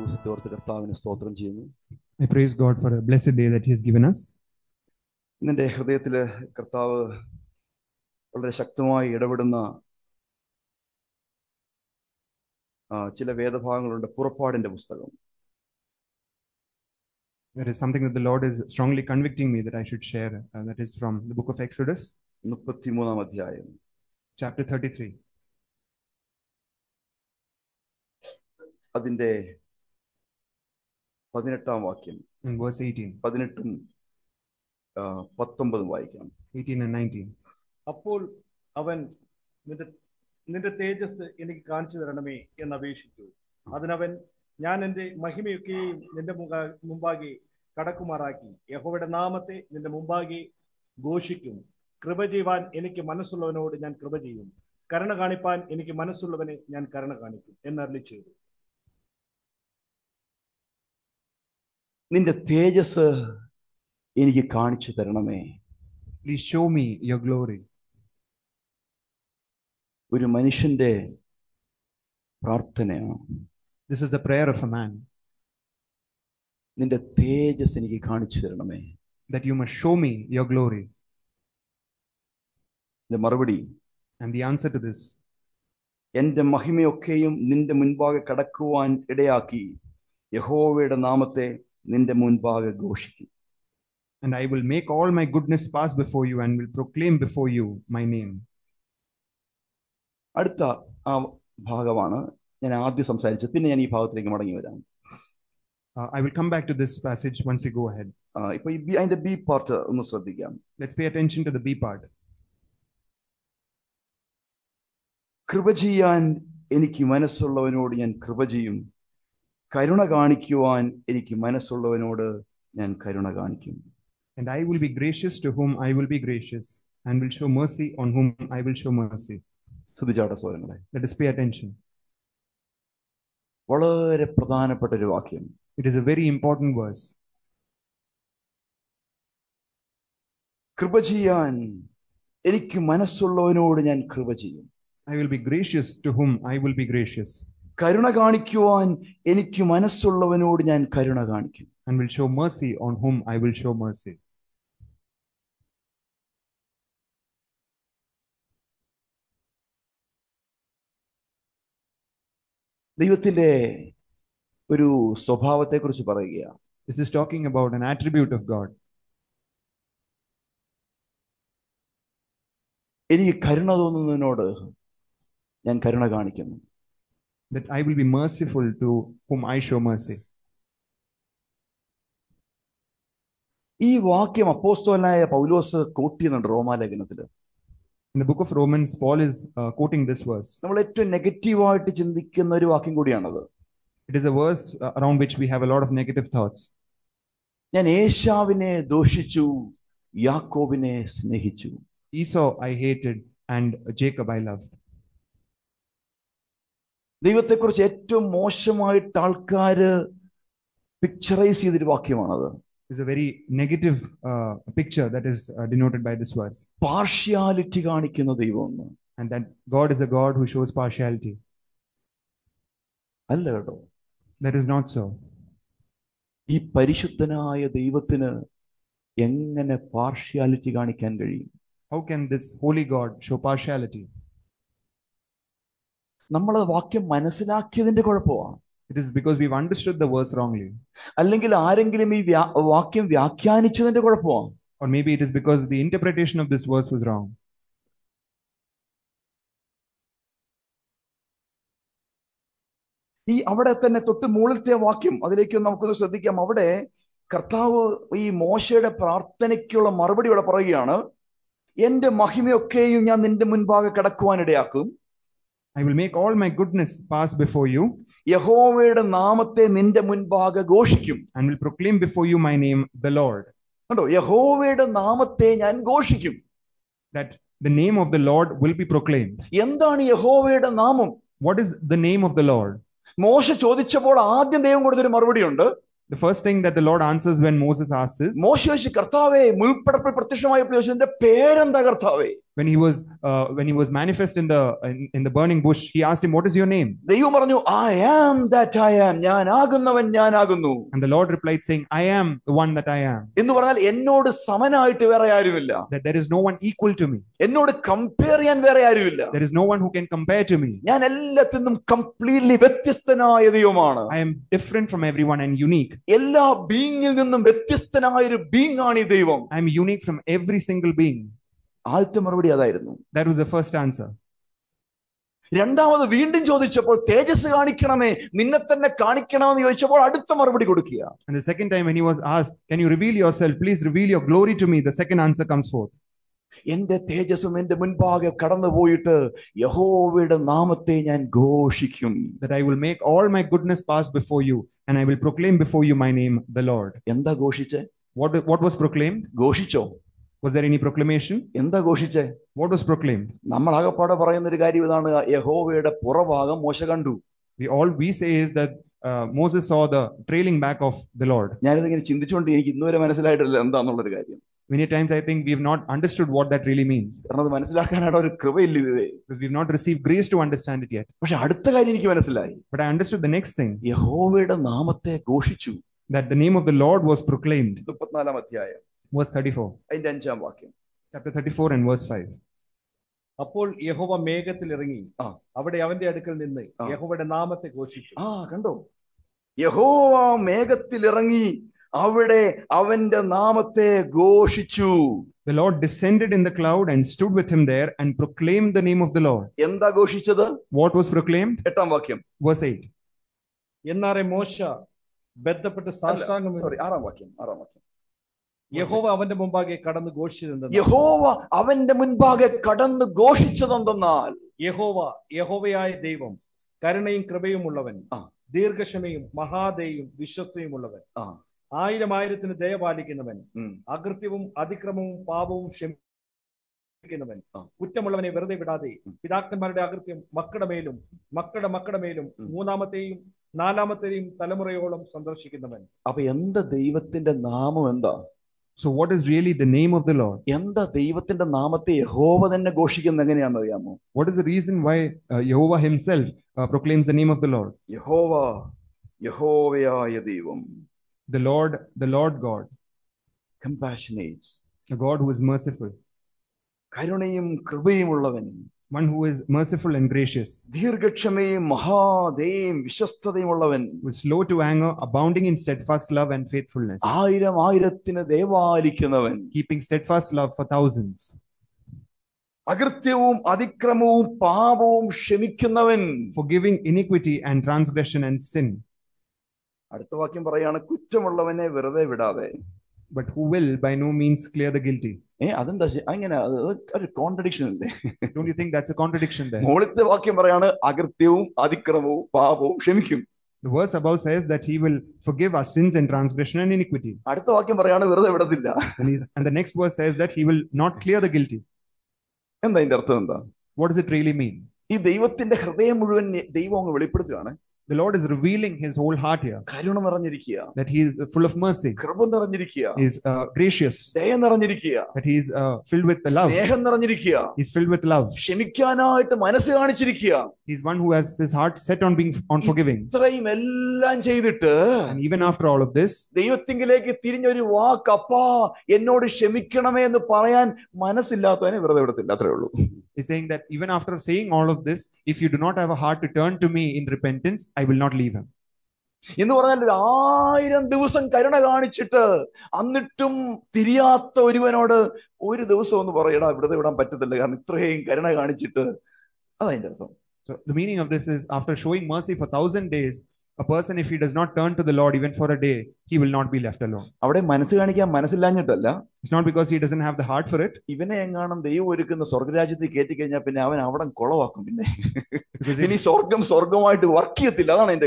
ദിവസത്തെ ഓർത്ത് കർത്താവിന് സ്തോത്രം ചെയ്യുന്നു I praise God for a blessed day that He has given us. ഇന്നെൻ്റെ ഹൃദയത്തിൽ കർത്താവ് വളരെ ശക്തമായി ഇടപെടുന്ന ആ, ചില വേദഭാഗങ്ങളുണ്ട് പുറപ്പാടിന്റെ പുസ്തകം There is something that the Lord is strongly convicting me that I should share. uh, that is from the book of Exodus, മുപ്പത്തിമൂന്നാം അധ്യായം chapter 33. അതിന്റെ പതിനെട്ടാം വാക്യം in verse 18, പതിനെട്ടും ആ, പത്തൊമ്പതും വായിക്കാം 18 and 19. അപ്പോൾ അവൻ നിന്റെ നിന്റെ തേജസ് എനിക്ക് കാണിച്ചു തരണമേ എന്ന് അപേക്ഷിച്ചു അതിനവൻ ഞാൻ എൻ്റെ മഹിമയൊക്കെയും നിന്റെ മുഖ- മുമ്പാകെ കടക്കുമാറാക്കി യഹോവയുടെ നാമത്തെ നിന്റെ മുമ്പാകെ ഘോഷിക്കും കൃപ ചെയ്യുവാൻ എനിക്ക് മനസ്സുള്ളവനോട് ഞാൻ കൃപ ചെയ്യും കരുണ കാണിപ്പാൻ എനിക്ക് മനസ്സുള്ളവനെ ഞാൻ കരുണ കാണിക്കും എന്നരളി ചെയ്തു നിന്റെ തേജസ് എനിക്ക് കാണിച്ചു തരണമേ Please show me your glory. ഒരു മനുഷ്യന്റെ പ്രാർത്ഥനയാണ് This is the prayer of a man നിന്റെ തേജസ് എനിക്ക് കാണിച്ചു തരണമേ that you must show me your glory. എന്റെ മറുപടി And the answer to this എന്റെ മഹിമയൊക്കെയും നിന്റെ മുൻപാകെ കടക്കുവാൻ ഇടയാക്കി യഹോവയുടെ നാമത്തെ നിന്റെ മുൻപാകെ ഘോഷിക്കും and I will make all my goodness pass before you and will proclaim before you my name. അടുത്ത ആ ഭാഗമാണ് ഞാൻ ആദ്യം സംസാരിച്ചത് പിന്നെ ഞാൻ ഈ ഭാഗത്തിലേക്ക് മടങ്ങി വരാം Uh, I will come back to this passage once we go ahead. ആ, ഇപ്പൊ ഈ ബി- അതിന്റെ ബി പാർട്ട് ഒന്ന് ശ്രദ്ധിക്കാം Let's pay attention to the B part. കൃപ ചെയ്യാൻ എനിക്ക് മനസ്സുള്ളവനോട് ഞാൻ കൃപ ചെയ്യും കരുണ കാണിക്കുവാൻ എനിക്ക് മനസ്സുള്ളവനോട് ഞാൻ കരുണ കാണിക്കും And I will be gracious to whom I will be gracious, and will show mercy on whom I will show mercy. സ്തുതിച്ചാട്ട സ്വരങ്ങളെ Let us pay attention. വളരെ പ്രധാനപ്പെട്ട ഒരു വാക്യം It is a very important verse. കൃപ ചെയ്യാൻ എനിക്ക് മനസ്സുള്ളവനോട് ഞാൻ കൃപ ചെയ്യും I will be gracious to whom I will be gracious, കരുണ കാണിക്കുവാൻ എനിക്ക് മനസ്സുള്ളവനോട് ഞാൻ കരുണ കാണിക്കും and will show mercy on whom I will show mercy. ദൈവത്തിന്റെ ഒരു സ്വഭാവത്തെക്കുറിച്ച് പറയുകയാണ് This is talking about an attribute of God. എനിക്ക് കരുണ തോന്നുന്നതിനോട് ഞാൻ കരുണ കാണിക്കുന്നു That I will be merciful to whom I show mercy. ഈ വാക്യം അപ്പോസ്തോലനായ പൗലോസ് കോട്ട് ചെയ്യുന്നുണ്ട് റോമാലേഖനത്തില് In the book of Romans, Paul is uh, quoting this verse. നമ്മൾ ഏറ്റവും നെഗറ്റീവായിട്ട് ചിന്തിക്കുന്ന ഒരു വാക്യം കൂടിയാണത് It is a verse uh, around which we have a lot of negative thoughts. ഞാൻ ഏശാവിനെ ദോഷിച്ചു യാക്കോബിനെ സ്നേഹിച്ചു Esau I hated, and Jacob I loved. ദൈവത്തെക്കുറിച്ച് ഏറ്റവും മോശമായിട്ട് ആൾക്കാര് പിക്ചറൈസ് ചെയ്തൊരു വാക്യമാണത് It's a very negative uh, picture that is uh, denoted by this verse. Partiality കാണിക്കുന്ന ദൈവം എന്ന് And that God is a God who shows partiality. അല്ല കേട്ടോ That is not so. ഈ പരിശുദ്ധനായ ദൈവത്തിന് എങ്ങനെ പാർഷ്യാലിറ്റി കാണിക്കാൻ കഴിയും How can this holy God show partiality? നമ്മൾ വാക്യം മനസ്സിലാക്കിയതിന്റെ കുഴപ്പമാണ് It is because we've understood the verse wrongly. അല്ലെങ്കിൽ ആരെങ്കിലും ഈ വ്യാ- വാക്യം വ്യാഖ്യാനിച്ചതിന്റെ കുഴപ്പമാണ് Or maybe it is because the interpretation of this verse was wrong. ഈ അവിടെ തന്നെ തൊട്ട് മുകളിലത്തെ വാക്യം അതിലേക്ക് നമുക്കൊന്ന് ശ്രദ്ധിക്കാം അവിടെ കർത്താവ് ഈ മോശയുടെ പ്രാർത്ഥനയ്ക്കുള്ള മറുപടി ഇവിടെ പറയുകയാണ് എന്റെ മഹിമയൊക്കെയും ഞാൻ നിന്റെ മുൻപാകെ കിടക്കുവാനിടയാക്കും I will make all my goodness pass before you യഹോവയുടെ നാമത്തെ നിന്റെ മുൻപാകെ ഘോഷിക്കും and will proclaim before you my name, the Lord. കണ്ടോ യഹോവയുടെ നാമത്തെ ഞാൻ ഘോഷിക്കും That the name of the Lord will be proclaimed. എന്താണ് യഹോവയുടെ നാമം What is the name of the Lord? മോശ ചോദിച്ചപ്പോൾ ആദ്യം ദൈവം കൊടുത്തൊരു മറുപടിയുണ്ട് The first thing that the Lord answers when Moses asks is, മോശ ചോദിച്ചു കർത്താവേ മുൾപ്പടപ്പിൽ പ്രത്യക്ഷമായപ്പോൾ ചോദിച്ചു എന്റെ പേരെന്താ കർത്താവേ when he was uh, when he was manifest in the in, in the burning bush, he asked him, "What is your name?" ദൈവം പറഞ്ഞു I am that I am ഞാനാകുന്നവൻ ഞാനാകുന്നു And the Lord replied, saying, "I am the one that I am. എന്ന് പറഞ്ഞാൽ എന്നോട് സമനായിട്ട് വേറെ ആരുമില്ല That there is no one equal to me. എന്നോട് കമ്പയർ ചെയ്യാൻ വേറെ ആരുമില്ല There is no one who can compare to me. ഞാൻ എല്ലാത്തിൽ നിന്നും കംപ്ലീറ്റ്ലി വ്യത്യസ്തനായ ദൈവമാണ് I am different from everyone and unique. എല്ലാ ബീങ്ങിൽ നിന്നും വ്യത്യസ്തനായ ഒരു ബീങ് ആണ് ഈ ദൈവം I am unique from every single being." ആദ്യത്തെ മറുപടി അതായിരുന്നു That was the first answer. രണ്ടാമത് വീണ്ടും ചോദിച്ചപ്പോൾ തേജസ് കാണിക്കണമേ നിന്നെ തന്നെ കാണിക്കണമെന്ന് ചോദിച്ചപ്പോൾ അടുത്ത മറുപടി കൊടുക്കുക And the second time, when he was asked, Can you reveal yourself? Please reveal your glory to me. The second answer comes forth എന്റെ തേജസ് നിന്റെ മുൻപാകെ കടന്നു പോയിട്ട് യഹോവയുടെ നാമത്തെ ഞാൻ ഘോഷിക്കും that I will make all my goodness pass before you, and I will proclaim before you my name, the Lord. എന്താ ഘോഷിച്ചേ What, what was proclaimed? ഘോഷിച്ചോ Was there any proclamation? എന്താ ഘോഷിച്ചേ What was proclaimed? നമ്മൾ ആകപ്പാടെ പറയുന്ന ഒരു കാര്യം ഇതാണ് യഹോവയുടെ പുറഭാഗം മോശ കണ്ടു We all we say is that uh, Moses saw the trailing back of the Lord. ഞാനിതിങ്ങനെ ചിന്തിച്ചുകൊണ്ട് എനിക്ക് ഇന്നുവരെ മനസ്സിലായിട്ടില്ല എന്താന്നുള്ളൊരു കാര്യം Many times I think we have not understood what that really means. കാരണം അത് മനസ്സിലാക്കാനായിട്ട് ഒരു കൃപയില്ല ഇതുവരെ Because we've not received grace to understand it yet. പക്ഷെ അടുത്ത കാര്യം എനിക്ക് മനസ്സിലായി But I understood the next thing യഹോവയുടെ നാമത്തെ ഘോഷിച്ചു that the name of the Lord was proclaimed. മുപ്പത്തിനാലാം അധ്യായം Verse 34, അതിന്റെ അഞ്ചാം വാക്യം chapter 34 and verse 5. അപ്പോൾ യഹോവ മേഘത്തിൽ ഇറങ്ങി ആ. അവിടെ അവന്റെ അടുക്കൽ നിന്ന് ആ. യഹോവയുടെ നാമത്തെ ഘോഷിച്ചു ആ കണ്ടോ യഹോവ മേഘത്തിൽ ഇറങ്ങി അവിടെ അവന്റെ നാമത്തെ ഘോഷിച്ചു The Lord descended in the cloud and stood with him there and proclaimed the name of the Lord. എന്താ ഘോഷിച്ചത് What was proclaimed? എട്ടാം വാക്യം Verse 8. എന്നാറെ മോശ ബന്ധപ്പെട്ട് സാഷ്ടാംഗം സോറി ആറാം വാക്യം ആറാം വാക്യം യഹോവ അവന്റെ മുമ്പാകെ കടന്ന് ഘോഷിച്ചതെന്ന് യഹോവ അവന്റെ മുൻപാകെ കടന്ന് ഘോഷിച്ചതെന്തെന്നാൽ യഹോവ യഹോവയായ ദൈവം കരുണയും കൃപയും ഉള്ളവൻ ആ. ദീർഘക്ഷമയും മഹാദയും വിശ്വസ്തയും ഉള്ളവൻ ആ ആയിരം ആയിരത്തിന് ദയ പാലിക്കുന്നവൻ ഉം. അകൃത്യവും അതിക്രമവും പാപവും ക്ഷമിക്കുന്നവൻ ആ. കുറ്റമുള്ളവനെ വെറുതെ വിടാതെ പിതാക്കന്മാരുടെ അകൃത്യം മക്കളുടെ മേലും മക്കളുടെ മക്കളുടെ മേലും ഉം. മൂന്നാമത്തെയും നാലാമത്തെയും തലമുറയോളം സന്ദർശിക്കുന്നവൻ അപ്പൊ എന്താ ദൈവത്തിന്റെ നാമം എന്താ So, what is really the name of the Lord? എന്താ ദൈവത്തിന്റെ നാമത്തെ യഹോവ തന്നെ ഘോഷിക്കുന്നത് എങ്ങനെയാണെന്ന് അറിയാമോ What is the reason why uh, Jehovah himself uh, proclaims the name of the Lord? യഹോവ യഹോവയായ ദൈവം The Lord, the Lord God, compassionate a God who is merciful, കരുണയും കൃപയുമുള്ളവൻ one who is merciful and gracious, ദീർഘക്ഷമയും മഹാദയും വിശ്വസ്തതയും ഉള്ളവൻ who is slow to anger, abounding in steadfast love and faithfulness, ആയിരം ആയിരത്തിന് ദേവാലിക്കുന്നവൻ keeping steadfast love for thousands, അകൃത്യവും അതിക്രമവും പാപവും ക്ഷമിക്കുന്നവൻ forgiving iniquity and transgression and sin, അടുത്ത വാക്യം പറയാണ് കുറ്റമുള്ളവനെ വെറുതെ വിടാതെ but who will by no means clear the guilty. ഏ അതെന്താ ശ- അങ്ങനെ അത് അത് ഒരു കോൺട്രഡിക്ഷൻ അല്ലേ Don't you think that's a contradiction there? മുകളിലത്തെ വാക്യം പറയാണ് അകൃത്യവും അതിക്രമവും പാപവും ക്ഷമിക്കും The verse above says that he will forgive our sins and transgression and iniquity. അടുത്ത വാക്യം പറയാണ് വെറുതെ വിടത്തില്ല And, he's, and the next verse says that he will not clear the guilty. എന്താ അതിന്റെ അർത്ഥം എന്താ What does it really mean? ഈ ദൈവത്തിന്റെ ഹൃദയം മുഴുവൻ ദൈവം അങ്ങ് വെളിപ്പെടുത്തുകയാണ് The Lord is revealing his whole heart here, Karuna നിറഞ്ഞിരിക്കുക that he is full of mercy, കൃപ നിറഞ്ഞിരിക്കുക he is uh, gracious, ദയ നിറഞ്ഞിരിക്കുക that he is uh, filled with the love, സ്നേഹം നിറഞ്ഞിരിക്കുക he's filled with love. ക്ഷമിക്കാനായിട്ട് മനസ്സ് കാണിച്ചിരിക്കുക He's one who has his heart set on being on forgiving. ഇത്രയും എല്ലാം ചെയ്തിട്ട് And even after all of this, ദൈവത്തിങ്കിലേക്ക് തിരിഞ്ഞൊരു വാക്ക് അപ്പാ എന്നോട് ക്ഷമിക്കണമേ എന്ന് പറയാൻ മനസ്സില്ലാത്തവനെ വെറുതെ വിടത്തില്ല അത്രേ ഉള്ളൂ he's saying that even after saying all of this, if you do not have a heart to turn to me in repentance, I will not leave him. എന്ന് പറഞ്ഞാൽ ഒരു ആയിരം ദിവസം കരുണ കാണിച്ചിട്ട് എന്നിട്ടും തിരിയാത്ത ഒരുവനോട് ഒരു ദിവസം ഒന്ന് പറയടാ വെറുതെ വിടാൻ പറ്റത്തില്ല കാരണം ഇത്രയും കരുണ കാണിച്ചിട്ട് അതതിന്റെ അർത്ഥം So the meaning of this is after showing mercy for thousand days, a person, if he does not turn to the Lord even for a day, he will not be left alone. അവിടെ മനസ്സ് കാണിക്കാൻ മനസ്സില്ലാഞ്ഞിട്ടല്ല It's not because he doesn't have the heart for it, ഇവനെ എങ്ങാനും ദൈവം ഒരുക്കുന്ന സ്വർഗരാജ്യത്തിൽ കയറ്റി കഴിഞ്ഞാൽ പിന്നെ അവൻ അവിടെ കുളവാക്കും പിന്നെ because ഇനി if, സ്വർഗം സ്വർഗമായിട്ട് വർക്ക് ചെയ്യത്തില്ല അതാണ് എന്റെ കാര്യം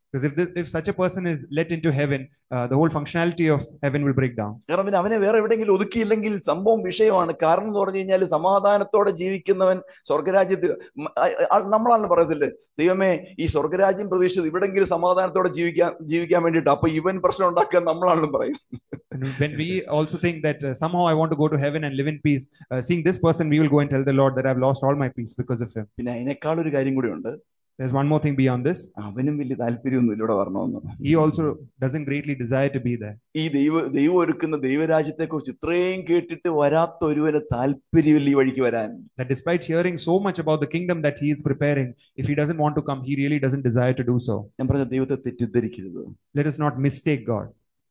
Because if, this, if such a person is let into heaven, uh, the whole functionality of heaven will break down. കാരണം പിന്നെ അവനെ വേറെ എവിടെയെങ്കിലും ഒതുക്കിയില്ലെങ്കിൽ സംഭവം വിഷയമാണ് കാരണം എന്ന് പറഞ്ഞു കഴിഞ്ഞാൽ സമാധാനത്തോടെ ജീവിക്കുന്നവൻ സ്വർഗരാജ്യത്തിൽ മ- ആ- ആ- നമ്മളാണ് പറയത്തില്ലേ ദൈവമേ ഈ സ്വർഗരാജ്യം പ്രതീക്ഷിച്ചത് ഇവിടെങ്കിലും സമാധാനത്തോടെ ജീവിക്കാൻ ജീവിക്കാൻ വേണ്ടിയിട്ട് അപ്പൊ ഇവൻ പ്രശ്നം ഉണ്ടാക്കാൻ നമ്മളാണെന്നും പറയും And when we also think that uh, somehow I want to go to heaven and live in peace, uh, seeing this person, we will go and tell the Lord that I've lost all my peace because of him. പിന്നെ അതിനേക്കാൾ ഒരു കാര്യം കൂടി ഉണ്ട് There's one more thing beyond this. അവനും വലിയ താല്പര്യമൊന്നും ഇവിടെ വരണമെന്ന് He also doesn't greatly desire to be there. ഈ ദൈവ ദൈവം ഒരുക്കുന്ന ദൈവരാജ്യത്തെ കുറിച്ച് ഇത്രയും കേട്ടിട്ട് വരാത്ത ഒരുവന് താല്പര്യമില്ല ഈ വഴിക്ക് വരാൻ That despite hearing so much about the kingdom that he is preparing, if he doesn't want to come, he really doesn't desire to do so. ഞാൻ പറഞ്ഞ ദൈവത്തെ തെറ്റിദ്ധരിക്കരുത് Let us not mistake God.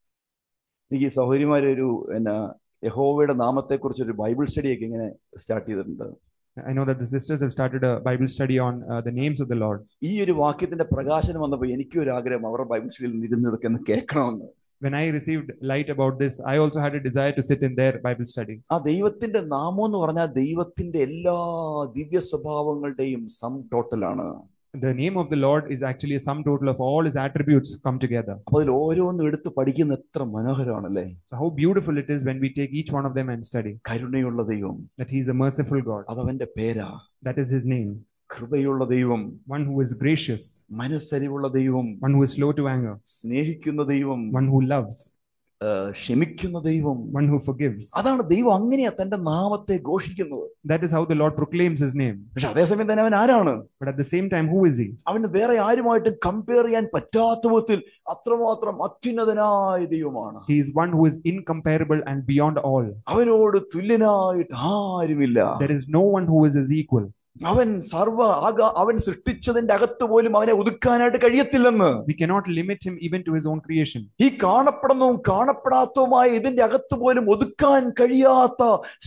എനിക്ക് ഈ സഹോദരിമാര് ഒരു എന്നാ യഹോവയുടെ നാമത്തെക്കുറിച്ച് ഒരു ബൈബിൾ സ്റ്റഡി ഒക്കെ ഇങ്ങനെ സ്റ്റാർട്ട് ചെയ്തിട്ടുണ്ട് I know that the sisters have started a Bible study on uh, the names of the Lord. ഈ ഒരു വാക്യത്തിന്റെ പ്രകാശനം വന്നപ്പോൾ എനിക്കും ഒരു ആഗ്രഹം അവരുടെ ബൈബിൾ സ്റ്റഡിയിൽ ഇരുന്ന് ഇതൊക്കെ ഒന്ന് കേൾക്കണമെന്ന് When I received light about this, I also had a desire to sit in their Bible study. ആ ദൈവത്തിന്റെ നാമം എന്ന് പറഞ്ഞാൽ ദൈവത്തിന്റെ എല്ലാ ദിവ്യ സ്വഭാവങ്ങളുടെയും സം ടോട്ടലാണ് The name of the Lord is actually a sum total of all his attributes come together. അപ്പൊ അതിൽ ഓരോന്നും എടുത്ത് പഠിക്കുന്ന എത്ര മനോഹരമാണല്ലേ So, how beautiful it is when we take each one of them and study കരുണയുള്ള ദൈവം that he is a merciful God. അതവന്റെ പേരാ That is his name. കൃപയുള്ള ദൈവം One who is gracious, മനസ്സരിവുള്ള ദൈവം one who is slow to anger, സ്നേഹിക്കുന്ന ദൈവം one who loves, ആ, ക്ഷമിക്കുന്ന ദൈവം one who forgives. അതാണ് ദൈവം അങ്ങനെയാ തന്റെ നാമത്തെ ഘോഷിക്കുന്നത് That is how the Lord proclaims his name. പക്ഷെ അതേസമയം തന്നെ അവൻ ആരാണ് But at the same time, who is he? അവന് വേറെ ആരുമായിട്ടും കമ്പയർ ചെയ്യാൻ പറ്റാത്ത വിധത്തിൽ അത്രമാത്രം അത്യുന്നതനായ ദൈവമാണ് He is one who is incomparable and beyond all. അവനോട് തുല്യനായിട്ട് ആരുമില്ല There is no one who is his equal. അവൻ സർവ ആക അവൻ സൃഷ്ടിച്ചതിന്റെ അകത്ത് പോലും അവനെ ഒതുക്കാനായിട്ട് കഴിയത്തില്ലെന്ന് We cannot limit him even to his own creation. ഈ കാണപ്പെടുന്നതും കാണപ്പെടാത്തതുമായ ഇതിന്റെ അകത്ത് പോലും ഒതുക്കാൻ കഴിയാത്ത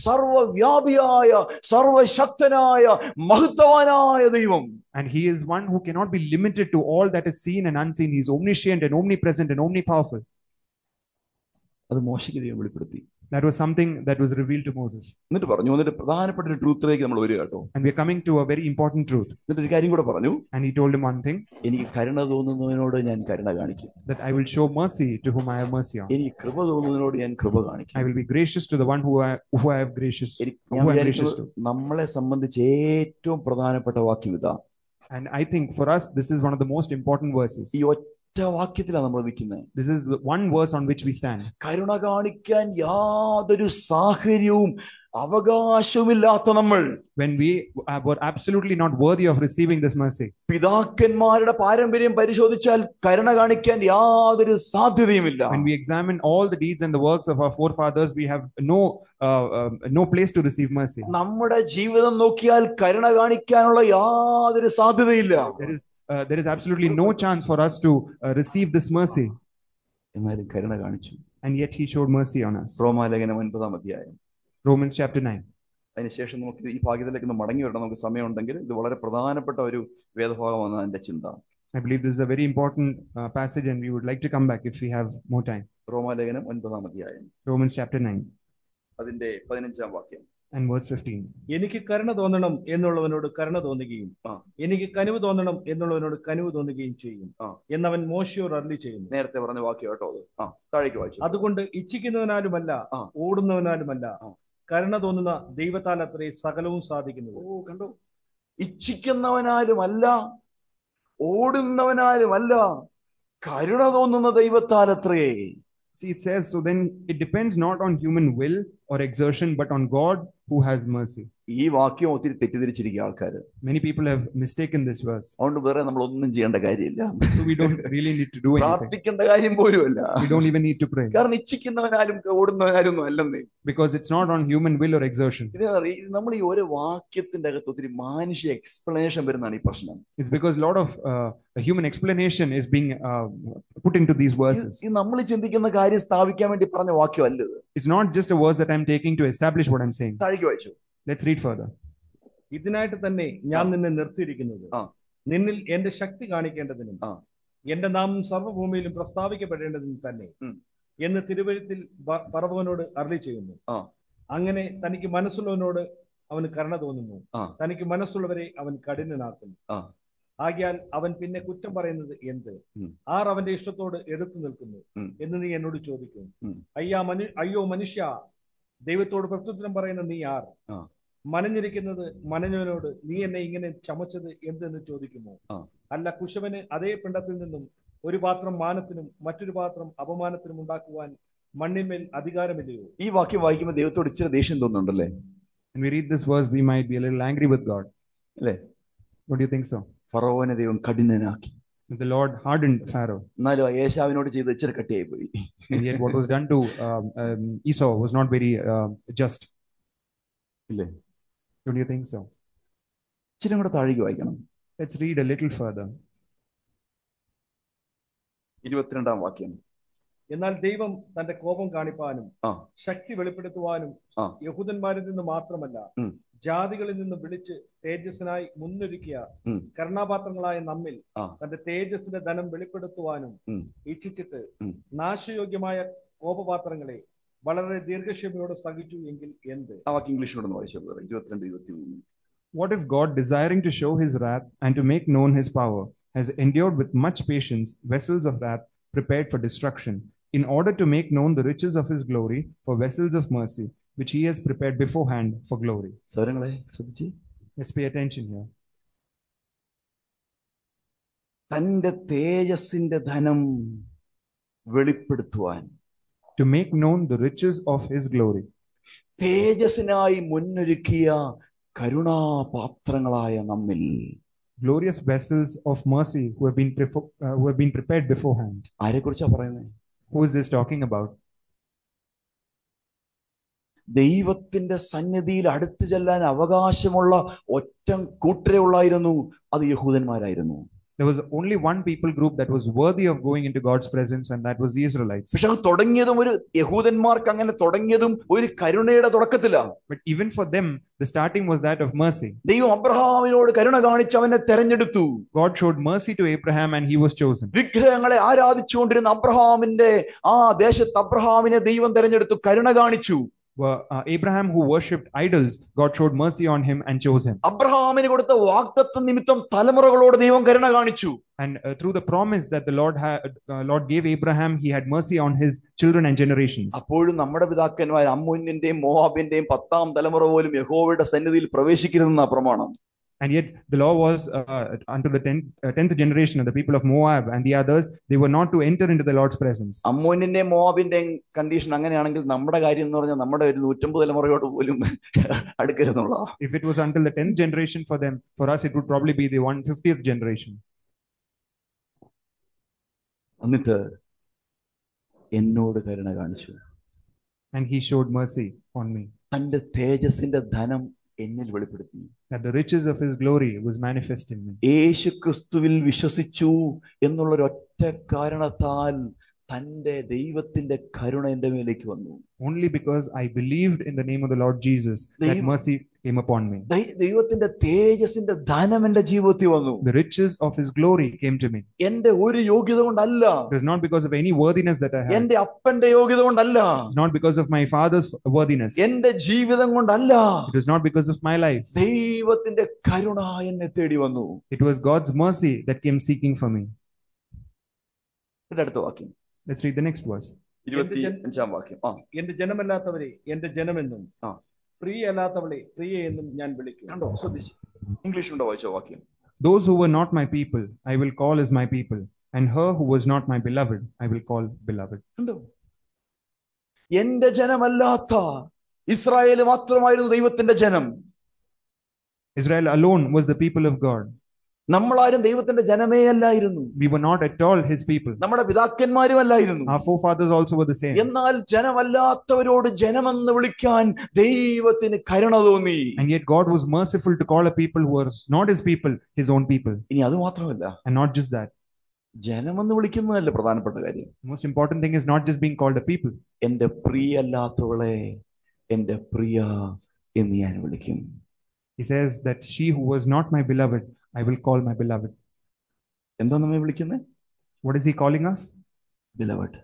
സർവവ്യാപിയായ സർവശക്തനായ മഹത്വവാനായ ദൈവം And he is one who cannot be limited to all that is seen and unseen. He is omniscient and omnipresent and omnipowerful. അത് മോശയ്ക്ക് ദൈവം വെളിപ്പെടുത്തി That was something that was revealed to Moses. എന്നിട്ട് പറഞ്ഞു എന്നിട്ട് പ്രധാനപ്പെട്ട ഒരു ട്രൂത്തിലേക്ക് നമ്മൾ വരിക കേട്ടോ And we are coming to a very important truth. എന്നിട്ട് ഒരു കാര്യം കൂടെ പറഞ്ഞു And he told him one thing എനിക്ക് കരുണ തോന്നുന്നവനോട് ഞാൻ കരുണ കാണിക്കും that I will show mercy to whom I have mercy on. എനിക്ക് കൃപ തോന്നുന്നതിനോട് ഞാൻ കൃപ കാണിക്കും I will be gracious to the one who I, who I have gracious, എനിക്ക് who ഞാൻ I am gracious വിചാരിക്കുന്നത് to. നമ്മളെ സംബന്ധിച്ച് ഏറ്റവും പ്രധാനപ്പെട്ട വാക്യം ഇതാ And I think for us, this is one of the most important verses. ഈ ഒറ്റ വാക്യത്തിലാണ് നമ്മൾ നിൽക്കുന്നത് This is the one verse on which we stand. കരുണ കാണിക്കാൻ യാതൊരു സാഹചര്യവും അവകാശവുമില്ലാത്ത നമ്മൾ When we uh, were absolutely not worthy of receiving this mercy. പിതാക്കന്മാരുടെ പാരമ്പര്യം പരിശോധിച്ചാൽ കരുണ കാണിക്കാൻ യാതൊരു സാധ്യതയുമില്ല When we examine all the deeds and the works of our forefathers, we have no uh, uh, no place to receive mercy. നമ്മുടെ ജീവിതം നോക്കിയാൽ കരുണ കാണിക്കാനുള്ള യാതൊരു സാധ്യതയില്ല There is uh, there is absolutely no chance for us to uh, receive this mercy, എന്നാലും കരുണ കാണിച്ചു and yet He showed mercy on us. റോമാലേഖനം ഒൻപതാം അധ്യായം Romans chapter nine. അതിനുശേഷം നമുക്ക് ഈ ഭാഗ്യത്തിലേക്ക് ഒന്ന് മടങ്ങി വരണം നമുക്ക് സമയമുണ്ടെങ്കിൽ ഇത് വളരെ പ്രധാനപ്പെട്ട ഒരു വേദഭാഗമാണ് എൻ്റെ ചിന്ത I believe this is a very important uh, passage, and we would like to come back if we have more time. റോമാലേഖനം ഒൻപതാം അധ്യായം Romans chapter nine അതിന്റെ പതിനഞ്ചാം വാക്യം and verse fifteen. എനിക്ക് കരുണ തോന്നണം എന്നുള്ളവനോട് കരുണ തോന്നുകയും ആ. എനിക്ക് കനിവ് തോന്നണം എന്നുള്ളവനോട് കനിവ് തോന്നുകയും ചെയ്യും ആ. എന്നവൻ മോശയോട് അരളി ചെയ്യുന്നു നേരത്തെ പറഞ്ഞ വാക്യം കേട്ടോ അത് ആ താഴേക്ക് വായിച്ചു അതുകൊണ്ട് ഇച്ഛിക്കുന്നവനാലുമല്ല ആ. ഓടുന്നവനാലുമല്ല ആ. കരുണ തോന്നുന്ന ദൈവത്താൽ അത്രേ സകലവും സാധിക്കുന്നത് ഓ കണ്ടോ ഇച്ഛിക്കുന്നവനാലുമല്ല ഓടുന്നവനാലുമല്ല കരുണ തോന്നുന്ന ദൈവത്താലത്രേ See, it says, so then it depends not on human will or exertion, but on God who has mercy. ഈ വാക്യം ഒത്തിരി തെറ്റിദ്ധരിച്ചിരിക്കുക ആൾക്കാർ Many people have mistaken this verse. അതുകൊണ്ട് വേറെ നമ്മൾ ഒന്നും ചെയ്യേണ്ട കാര്യമില്ല So we don't really need to do anything. പ്രാർത്ഥിക്കേണ്ട കാര്യം പോലുമല്ല We don't even need to pray കാരണം ഇച്ഛിക്കുന്നവനാലും ഓടുന്നവനാലും ഒന്നും അല്ലെന്നേ because it's not on human will or exertion. ഇത് നമ്മൾ ഈ ഒരു വാക്യത്തിന്റെ അകത്ത് ഒത്തിരി മാനുഷ്യ എക്സ്പ്ലനേഷൻ വരുന്നതാണ് ഈ പ്രശ്നം It's because a lot of uh, human explanation is being uh, put into these verses. ഈ നമ്മൾ ചിന്തിക്കുന്ന കാര്യം സ്ഥാപിക്കാൻ വേണ്ടി പറഞ്ഞ വാക്യമല്ല ഇത് It's not just a verse that I'm taking to establish what I'm saying. താഴേക്ക് വായിച്ചു Let's read further. ഇതിനായിട്ട് തന്നെ ഞാൻ നിന്നെ നിർത്തിയിരിക്കുന്നത് ആ. നിന്നിൽ എന്റെ ശക്തി കാണിക്കേണ്ടതിനും ആ. എന്റെ നാമം സർവ്വഭൂമിയിലും പ്രസ്താവിക്കപ്പെടേണ്ടതിനും തന്നെ ഉം. എന്ന് തിരുവഴുത്തിൽ പ- പറവവനോട് അരളി ചെയ്യുന്നു ആ. അങ്ങനെ തനിക്ക് മനസ്സുള്ളവനോട് അവന് കരുണ തോന്നുന്നു ആ. തനിക്ക് മനസ്സുള്ളവരെ അവൻ കഠിനനാക്കുന്നു ആകിയാൽ അവൻ പിന്നെ കുറ്റം പറയുന്നത് എന്ത് ഉം. ആർ അവന്റെ ഇഷ്ടത്തോട് എതിർത്ത് നിൽക്കുന്നു ഉം. എന്ന് നീ എന്നോട് ചോദിക്കും ഉം. അയ്യാ മനു അയ്യോ മനുഷ്യ ദൈവത്തോട് പ്രത്യുത്തരം പറയുന്ന നീ ആർ ആ. മനഞ്ഞിരിക്കുന്നത് മനഞ്ഞവനോട് നീ എന്നെ ഇങ്ങനെ ചമച്ചത് എന്തെന്ന് ചോദിക്കുമോ ആ. അല്ല കുശവന് അതേ പിണ്ടത്തിൽ നിന്നും ഒരു പാത്രം മാനത്തിനും മറ്റൊരു പാത്രം അപമാനത്തിനും ഉണ്ടാക്കുവാൻ മണ്ണിന്മേൽ അധികാരമില്ലയോ ഈ വാക്യം വായിക്കുമ്പോൾ ദൈവത്തോട് ഇച്ചിരി ദേഷ്യം തോന്നുന്നുണ്ടല്ലേ When we read this verse, we might be a little angry with God. അല്ലേ What do you think so? ഫറോവനെ ദൈവം കഠിനനാക്കി The Lord hardened Pharaoh, എന്നാലും ഏശാവിനോട് ചെയ്ത് ഇച്ചിരി കട്ടിയായി പോയി and yet what was done to um, um, Esau was not very um just. ഇല്ലേ Don't you think so? ഇച്ചിരി കൂടെ താഴേക്ക് വായിക്കണം Let's read a little further. ഇരുപത്തിരണ്ടാം വാക്യം എന്നാൽ ദൈവം തന്റെ കോപം കാണിപ്പാനും ആ. ശക്തി വെളിപ്പെടുത്തുവാനും ആ. യഹൂദന്മാരിൽ നിന്ന് മാത്രമല്ല ഉം. ജാതികളിൽ നിന്ന് വിളിച്ച് തേജസ്സിനായി മുന്നൊരുക്കിയ ഉം. കരുണാപാത്രങ്ങളായ നമ്മിൽ ആ. തന്റെ തേജസ്സിന്റെ ധനം വെളിപ്പെടുത്തുവാനും ഉം. ഇച്ഛിച്ചിട്ട് ഉം. നാശയോഗ്യമായ കോപപാത്രങ്ങളെ വളരെ ദീർഘക്ഷമയോടെ സഹിച്ചു എങ്കിൽ എന്ത് ആ വാക്യം ഇംഗ്ലീഷിലൂടെ വായിച്ചത് ഇരുപത്തിരണ്ട് ഇരുപത്തി മൂന്ന് What if God, desiring to show his wrath and to make known his power, has endured with much patience vessels of wrath prepared for destruction, in order to make known the riches of his glory for vessels of mercy, which he has prepared beforehand for glory? സ്വരങ്ങളെ ശ്രദ്ധിച്ച് Let's pay attention here. തന്റെ തേജസ്സിന്റെ ധനം വെളിപ്പെടുത്തുവാൻ To make known the riches of his glory, തേജസ്സിനായി മുന്നൊരുക്കിയ കരുണാപാത്രങ്ങളായ നമ്മിൽ glorious vessels of mercy who have been, prefo- uh, who have been prepared beforehand. ആരെക്കുറിച്ചാ പറയുന്നത് Who is this talking about? ദൈവത്തിന്റെ സന്നിധിയിൽ അടുത്തു ചെല്ലാൻ അവകാശമുള്ള ഒറ്റ കൂട്ടരേ ഉള്ളായിരുന്നു അത് യഹൂദന്മാരായിരുന്നു There was only one people group that was worthy of going into God's presence, and that was the Israelites. പക്ഷെ അത് തുടങ്ങിയതും ഒരു യഹൂദന്മാർക്ക് അങ്ങനെ തുടങ്ങിയതും ഒരു കരുണയുടെ തുടക്കത്തിലാ But even for them, the starting was that of mercy. ദൈവം അബ്രഹാമിനോട് കരുണ കാണിച്ച് അവനെ തെരഞ്ഞെടുത്തു God showed mercy to Abraham and he was chosen. വിഗ്രഹങ്ങളെ ആരാധിച്ചുകൊണ്ടിരുന്ന അബ്രഹാമിന്റെ ആ ദേശത്ത് അബ്രഹാമിനെ ദൈവം തെരഞ്ഞെടുത്തു കരുണ കാണിച്ചു Well, uh, Abraham, who worshipped idols, God showed mercy on him and chose him. അബ്രഹാമിന് കൊടുത്ത വാക്തത്വ നിമിത്തം തലമുറകളോട് ദൈവം കരുണ കാണിച്ചു And uh, through the promise that the Lord had, uh, Lord gave Abraham, He had mercy on his children and generations. അപ്പോഴും നമ്മുടെ പിതാക്കന്മാർ അമ്മുന്നിന്റെയും മോഹാബിന്റെയും പത്താം തലമുറ പോലും യഹോവയുടെ സന്നിധിയിൽ പ്രവേശിക്കരുതെന്ന പ്രമാണം And yet, the law was uh, unto the tenth, uh, tenth generation of the people of Moab and the others; they were not to enter into the Lord's presence. അമ്മോനിന്റെയും മോഹാബിന്റെയും കണ്ടീഷൻ അങ്ങനെയാണെങ്കിൽ നമ്മുടെ കാര്യം എന്ന് പറഞ്ഞാൽ നമ്മുടെ ഒരു നൂറ്റമ്പത് തലമുറയോട് പോലും അടുക്കരുതെന്നുള്ള If it was until the tenth generation for them, for us it would probably be the one fiftieth generation. എന്നിട്ട് എന്നോട് കരുണ കാണിച്ചു And He showed mercy on me. തന്റെ തേജസ്സിന്റെ ധനം എന്നിൽ വെളിപ്പെടുത്തി That the riches of His glory was manifest in me. യേശു ക്രിസ്തുവിൽ വിശ്വസിച്ചു എന്നുള്ളൊരൊറ്റ കാരണത്താൽ തന്റെ ദൈവത്തിന്റെ കരുണ എന്റെ മേലേക്ക് വന്നു Only because I believed in the name of the Lord Jesus, that Deva- mercy came upon me. ദൈ- ദൈവത്തിന്റെ തേജസ്സിന്റെ ധനം എന്റെ ജീവിതത്തിൽ വന്നു The riches of His glory came to me. എന്റെ ഒരു യോഗ്യത കൊണ്ടല്ല It was not because of any worthiness that I had, എന്റെ അപ്പന്റെ യോഗ്യത കൊണ്ടല്ല not because of my father's worthiness. എന്റെ ജീവിതം കൊണ്ടല്ല It was not because of my life. ദൈവത്തിന്റെ കരുണ എന്നെ തേടി വന്നു It was God's mercy that came seeking for me. ഇതിന്റെ അടുത്ത വാക്യം Let's read the next verse. ഇരുപത്തി അഞ്ചാം വാക്യം ആ എന്റെ ജനമല്ലാത്തവരെ എന്റെ ജനമെന്നും ആ. പ്രിയല്ലാത്തവളെ പ്രിയ എന്നും ഞാൻ വിളിക്കും കണ്ടോ ശ്രദ്ധിച്ചു ഇംഗ്ലീഷിലുണ്ടോ വായിച്ചോ വാക്യം Those who were not my people, I will call as my people, and her who was not my beloved, I will call beloved. കണ്ടോ എന്റെ ജനമല്ലാത്ത ഇസ്രായേൽ മാത്രമായിരുന്നു ദൈവത്തിന്റെ ജനം Israel alone was the people of God. നമ്മളാരും ദൈവത്തിന്റെ ജനമേ അല്ലായിരുന്നു We were not at all his people. നമ്മുടെ പിതാക്കന്മാരും അല്ലായിരുന്നു Our forefathers also were the same. എന്നാൽ ജനമല്ലാത്തവരോട് ജനമെന്ന് വിളിക്കാൻ ദൈവത്തിന് കരുണ തോന്നി And yet God was merciful to call a people who was not his people, his own people. ഇനി അത് മാത്രമല്ല And not just that. ജനമെന്ന് വിളിക്കുന്നതല്ല പ്രധാനപ്പെട്ട കാര്യം The most important thing is not just being called a people. എന്റെ പ്രിയല്ലാത്തവളെ എന്റെ പ്രിയ എന്ന് ഞാൻ വിളിക്കും He says that she who was not my beloved, I will call my beloved. എന്താ നമ്മെ വിളിക്കുന്നത് What is he calling us? Beloved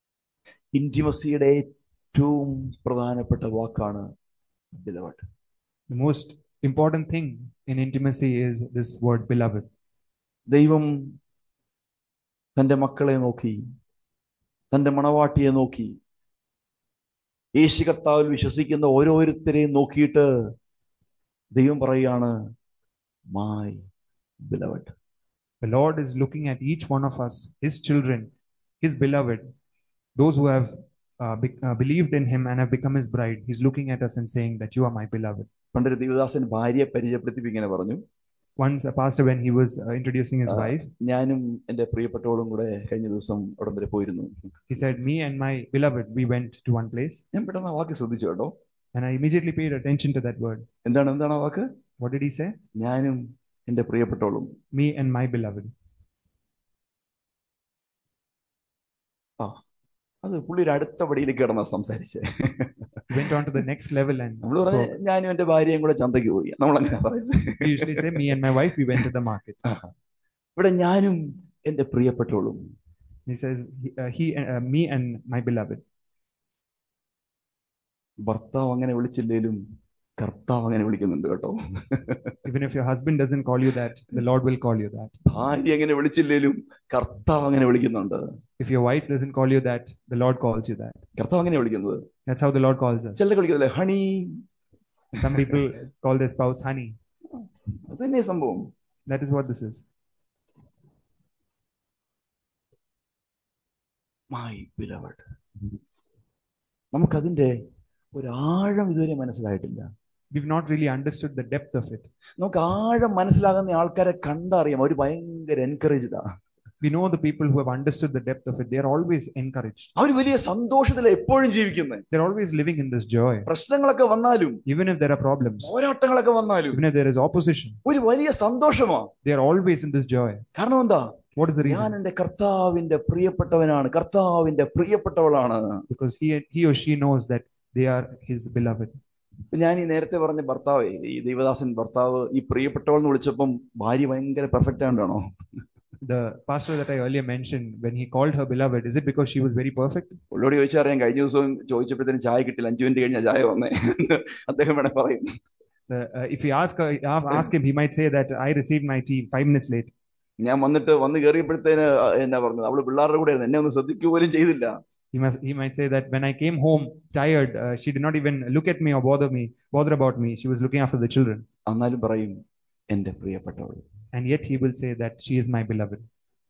ഇന്റിമസിയുടെ ഏറ്റവും പ്രധാനപ്പെട്ട വാക്കാണ് beloved The most important thing in intimacy is this word beloved. ദൈവം തൻ്റെ മക്കളെ നോക്കി തൻ്റെ മണവാട്ടിയെ നോക്കി യേശു കർത്താവിൽ വിശ്വസിക്കുന്ന ഓരോരുത്തരെയും നോക്കിയിട്ട് ദൈവം പറയുകയാണ് my beloved The Lord is looking at each one of us, His children, His beloved, those who have uh, be- uh, believed in Him and have become His bride. He's looking at us and saying that you are my beloved. പണ്ടൊരു ദേവദാസൻ ഭാര്യയെ പരിചയപ്പെടുത്തിയപ്പോൾ ഇങ്ങനെ പറഞ്ഞു Once a pastor, when he was uh, introducing his Ah. wife, ഞാനും എൻ്റെ പ്രിയപ്പെട്ടവളും കൂടെ കഴിഞ്ഞ ദിവസം അവിടം വരെ പോയിരുന്നു he said, "Me and my beloved, we went to one place." ഞാൻ പെട്ടെന്ന് ആ വാക്ക് ശ്രദ്ധിച്ചു കേട്ടോ And I immediately paid attention to that word. എന്താണ് എന്താണ് ആ വാക്ക് What did he say? ഞാനും എൻ്റെ പ്രിയപ്പെട്ടവളും Me and my beloved. അത് പുള്ളി ഒരു അടുത്ത പടിയിലേക്ക് കിടന്നാ സംസാരിച്ചേ He went on to the next level and നമ്മൾ പറഞ്ഞ spoke. ഞാനും എൻ്റെ ഭാര്യയും കൂടെ ചന്തയ്ക്ക് പോയി നമ്മൾ അങ്ങനെ പറയുന്നത് We usually say, "Me and my wife, we went to the market." ഇവിടെ ഞാനും എൻ്റെ പ്രിയപ്പെട്ടവളും He says, "He, uh, he uh, me and my beloved." ഭർത്താവ് അങ്ങനെ വിളിച്ചില്ലേലും കർത്താവ് അങ്ങനെ വിളിക്കുന്നുണ്ട് കേട്ടോ Even if your husband doesn't call you that, the Lord will call you that. ഭാര്യ അങ്ങനെ വിളിച്ചില്ലേലും കർത്താവ് അങ്ങനെ വിളിക്കുന്നുണ്ട് If your wife doesn't call you that, the Lord calls you that. കർത്താവ് അങ്ങനെ വിളിക്കുന്നത് That's how the Lord calls us. ചിലർ വിളിക്കുന്നില്ലേ honey Some people call their spouse honey. അത് തന്നെ സംഭവം That is what this is. My beloved നമുക്കതിന്റെ ഒരു ആഴം ഇതുവരെ മനസ്സിലായിട്ടില്ല We've not really understood the depth of it. നമുക്ക് ആഴം മനസ്സിലാകുന്ന ആൾക്കാരെ കണ്ടറിയാം അവർ ഭയങ്കര എൻകറേജ്ഡാ We know the people who have understood the depth of it. They are always encouraged. അവർ വലിയ സന്തോഷത്തിൽ എപ്പോഴും ജീവിക്കുന്നത് They're always living in this joy. പ്രശ്നങ്ങളൊക്കെ വന്നാലും Even if there are problems, പോരാട്ടങ്ങളൊക്കെ വന്നാലും even if there is opposition, ഒരു വലിയ സന്തോഷമാ they are always in this joy. കാരണം എന്താ What is the ഞാൻ reason? എന്റെ കർത്താവിന്റെ പ്രിയപ്പെട്ടവനാണ് കർത്താവിന്റെ പ്രിയപ്പെട്ടവളാണ് Because he, he or she knows that they are his beloved. ഞാൻ ഈ നേരത്തെ പറഞ്ഞ ഭർത്താവേ ഈ ദൈവദാസൻ ഭർത്താവ് ഈ പ്രിയപ്പെട്ടവൾ എന്ന് വിളിച്ചപ്പം ഭാര്യ ഭയങ്കര പെർഫെക്റ്റ് ആണ്ടാണോ The pastor that I earlier mentioned, when he called her beloved, is it because she was very perfect? പുള്ളിയോട് ചോദിച്ചറിയാം കഴിഞ്ഞ ദിവസം ചോദിച്ചപ്പോഴത്തേനും ചായ കിട്ടില്ല അഞ്ചു മിനിറ്റ് കഴിഞ്ഞാൽ ചായ വന്നേ അദ്ദേഹം വേണേ പറയും So, uh, if we ask her, ask him, he might say that I received my tea five minutes late. ഞാൻ വന്നിട്ട് വന്ന് കയറിയപ്പോഴത്തേന് എന്നാ പറഞ്ഞത് അവള് പിള്ളേരുടെ കൂടെ ആയിരുന്നു എന്നെ ഒന്ന് ശ്രദ്ധിക്കുക പോലും ചെയ്തില്ല He must. He might say that when I came home tired, uh, she did not even look at me or bother me, bother about me. She was looking after the children. എന്നാലും പറയും എന്റെ പ്രിയപ്പെട്ടവൾ And yet he will say that she is my beloved.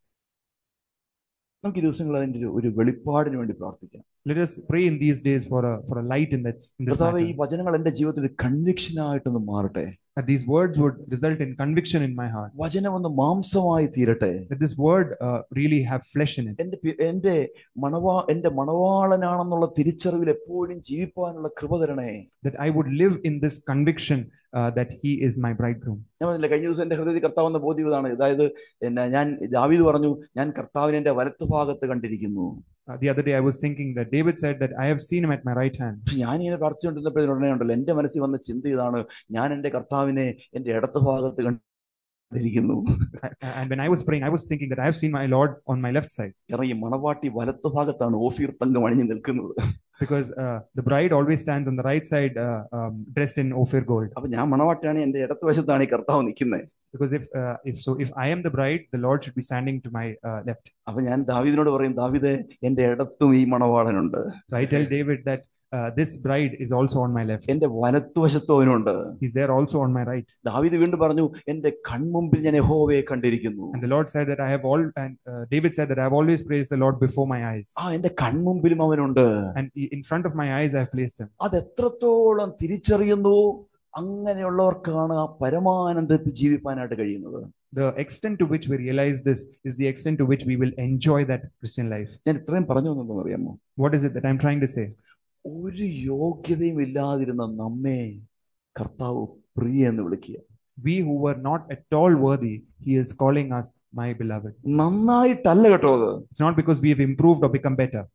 നമുക്ക് ഈ ദിവസങ്ങൾ അതിന്റെ ഒരു- ഒരു വെളിപ്പാടിന് വേണ്ടി പ്രാർത്ഥിക്കാം Let us pray in these days for a for a light in that in this കർത്താവെ ഈ matter. വചനങ്ങൾ എന്റെ ജീവിതത്തിൽ ഒരു കൺവിക്ഷൻ ആയിട്ടൊന്ന് മാറട്ടെ That these words would result in conviction in my heart. വചനം ഒന്ന് മാംസമായി തീരട്ടെ That this word uh, really have flesh in it. എന്റെ പി- എന്റെ മണവാ എന്റെ മണവാളനാണെന്നുള്ള തിരിച്ചറിവിൽ എപ്പോഴും ജീവിപ്പാനുള്ള കൃപ തരണേ That I would live in this conviction uh, that he is my bridegroom. ഞാൻ പറഞ്ഞില്ല കഴിഞ്ഞ ദിവസം എന്റെ ഹൃദയത്തിൽ കർത്താവെന്ന ബോധ്യം ഇതാണ് അതായത് എന്നാ ഞാൻ ദാവീദ് പറഞ്ഞു ഞാൻ കർത്താവിനെ എന്റെ വലത്തുഭാഗത്ത് കണ്ടിരിക്കുന്നു Uh, the other day I was thinking that David said that I have seen him at my right hand. പക്ഷെ ഞാൻ ഇങ്ങനെ പ്രാർത്ഥിച്ചുകൊണ്ടിരുന്നപ്പോഴുടനെ ഉണ്ടല്ലോ എന്റെ മനസ്സിൽ വന്ന ചിന്ത ഇതാണ് ഞാൻ എന്റെ കർത്താവിനെ എന്റെ ഇടത്തുഭാഗത്ത് കണ്ടിരിക്കുന്നു I- and when I was praying, I was thinking that I have seen my Lord on my left side. കാരണം ഈ മണവാട്ടി വലത്തുഭാഗത്താണ് ഓഫീർ തങ്കം അണിഞ്ഞു നിൽക്കുന്നത് because uh, the bride always stands on the right side uh, um, dressed in ophir gold അപ്പൊ ഞാൻ മണവാട്ടിയാണ് എന്റെ ഇടത്തുവശത്താണ് ഈ കർത്താവ് നിൽക്കുന്നത് because if uh, if so if i am the bride the lord should be standing to my uh, left അപ്പൊ ഞാൻ ദാവീദിനോട് പറയും ദാവീദേ എന്റെ ഇടത്തും ഈ മണവാളനുണ്ട് so i tell david that uh, this bride is also on my left എന്റെ വലത്തുവശത്തും അവനുണ്ട് he's there also on my right ദാവീദ് വീണ്ടും പറഞ്ഞു എന്റെ കൺമുമ്പിൽ ഞാൻ യഹോവയെ കണ്ടിരിക്കുന്നു and the lord said that i have all and uh, david said that i have always praised the lord before my eyes ആ എന്റെ കൺമുമ്പിലും അവനുണ്ട് and i- in front of my eyes i have placed him അത് എത്രത്തോളം തിരിച്ചറിയുന്നു അങ്ങനെയുള്ളവർക്കാണ് ആ പരമാനന്ദത്തിൽ ജീവിപ്പാനായിട്ട് കഴിയുന്നത് the extent to which we realize this is the extent to which we will enjoy that christian life ഞാൻ ഇത്രയും പറഞ്ഞു എന്നുണ്ടെന്ന് അറിയാമോ what is it that i'm trying to say ഒരു യോഗ്യതയും ഇല്ലാതിരുന്ന നമ്മെ കർത്താവ് പ്രിയ എന്ന് വിളിക്കുക we who were not at all worthy he is calling us my beloved നന്നായിട്ടല്ല കേട്ടോ അത് It's not because we have improved or become better.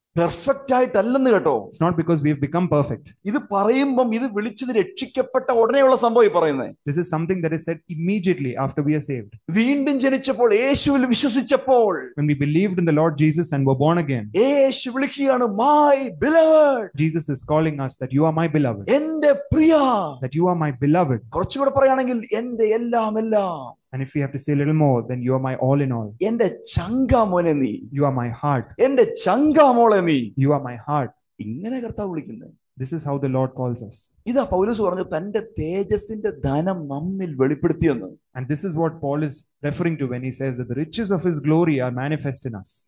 Perfect ആയിട്ടല്ലെന്ന് കേട്ടോ It's not because we've become perfect. ഇത് പറയുമ്പം ഇത് വിളിച്ചത് രക്ഷിക്കപ്പെട്ട ഉടനെയുള്ള സംഭവം ഈ പറയുന്നത് This is something that is said immediately after we are saved. വീണ്ടും ജനിച്ചപ്പോൾ യേശുവിൽ വിശ്വസിച്ചപ്പോൾ When we believed in the Lord Jesus and were born again, Yeshu വിളിക്കുകയാണ് my beloved Jesus is calling us that you are my beloved, എന്റെ പ്രിയ that you are my beloved. കുറച്ചുകൂടെ പറയുകയാണെങ്കിൽ എന്റെ എല്ലാം എല്ലാം And if we have to say a little more, then you are my all in all. എന്റെ ചങ്കാ മോനെ നീ You are my heart. എന്റെ ചങ്കാ മോളെ നീ You are my heart. ഇങ്ങനെ കർത്താവ് വിളിക്കുന്നത് This is how the Lord calls us. ഇതാ പൗലോസ് പറഞ്ഞു തന്റെ തേജസിന്റെ ധനം നമ്മിൽ വെളിപ്പെടുത്തിയെന്ന് And this is what Paul is referring to when he says that the riches of his glory are manifest in us.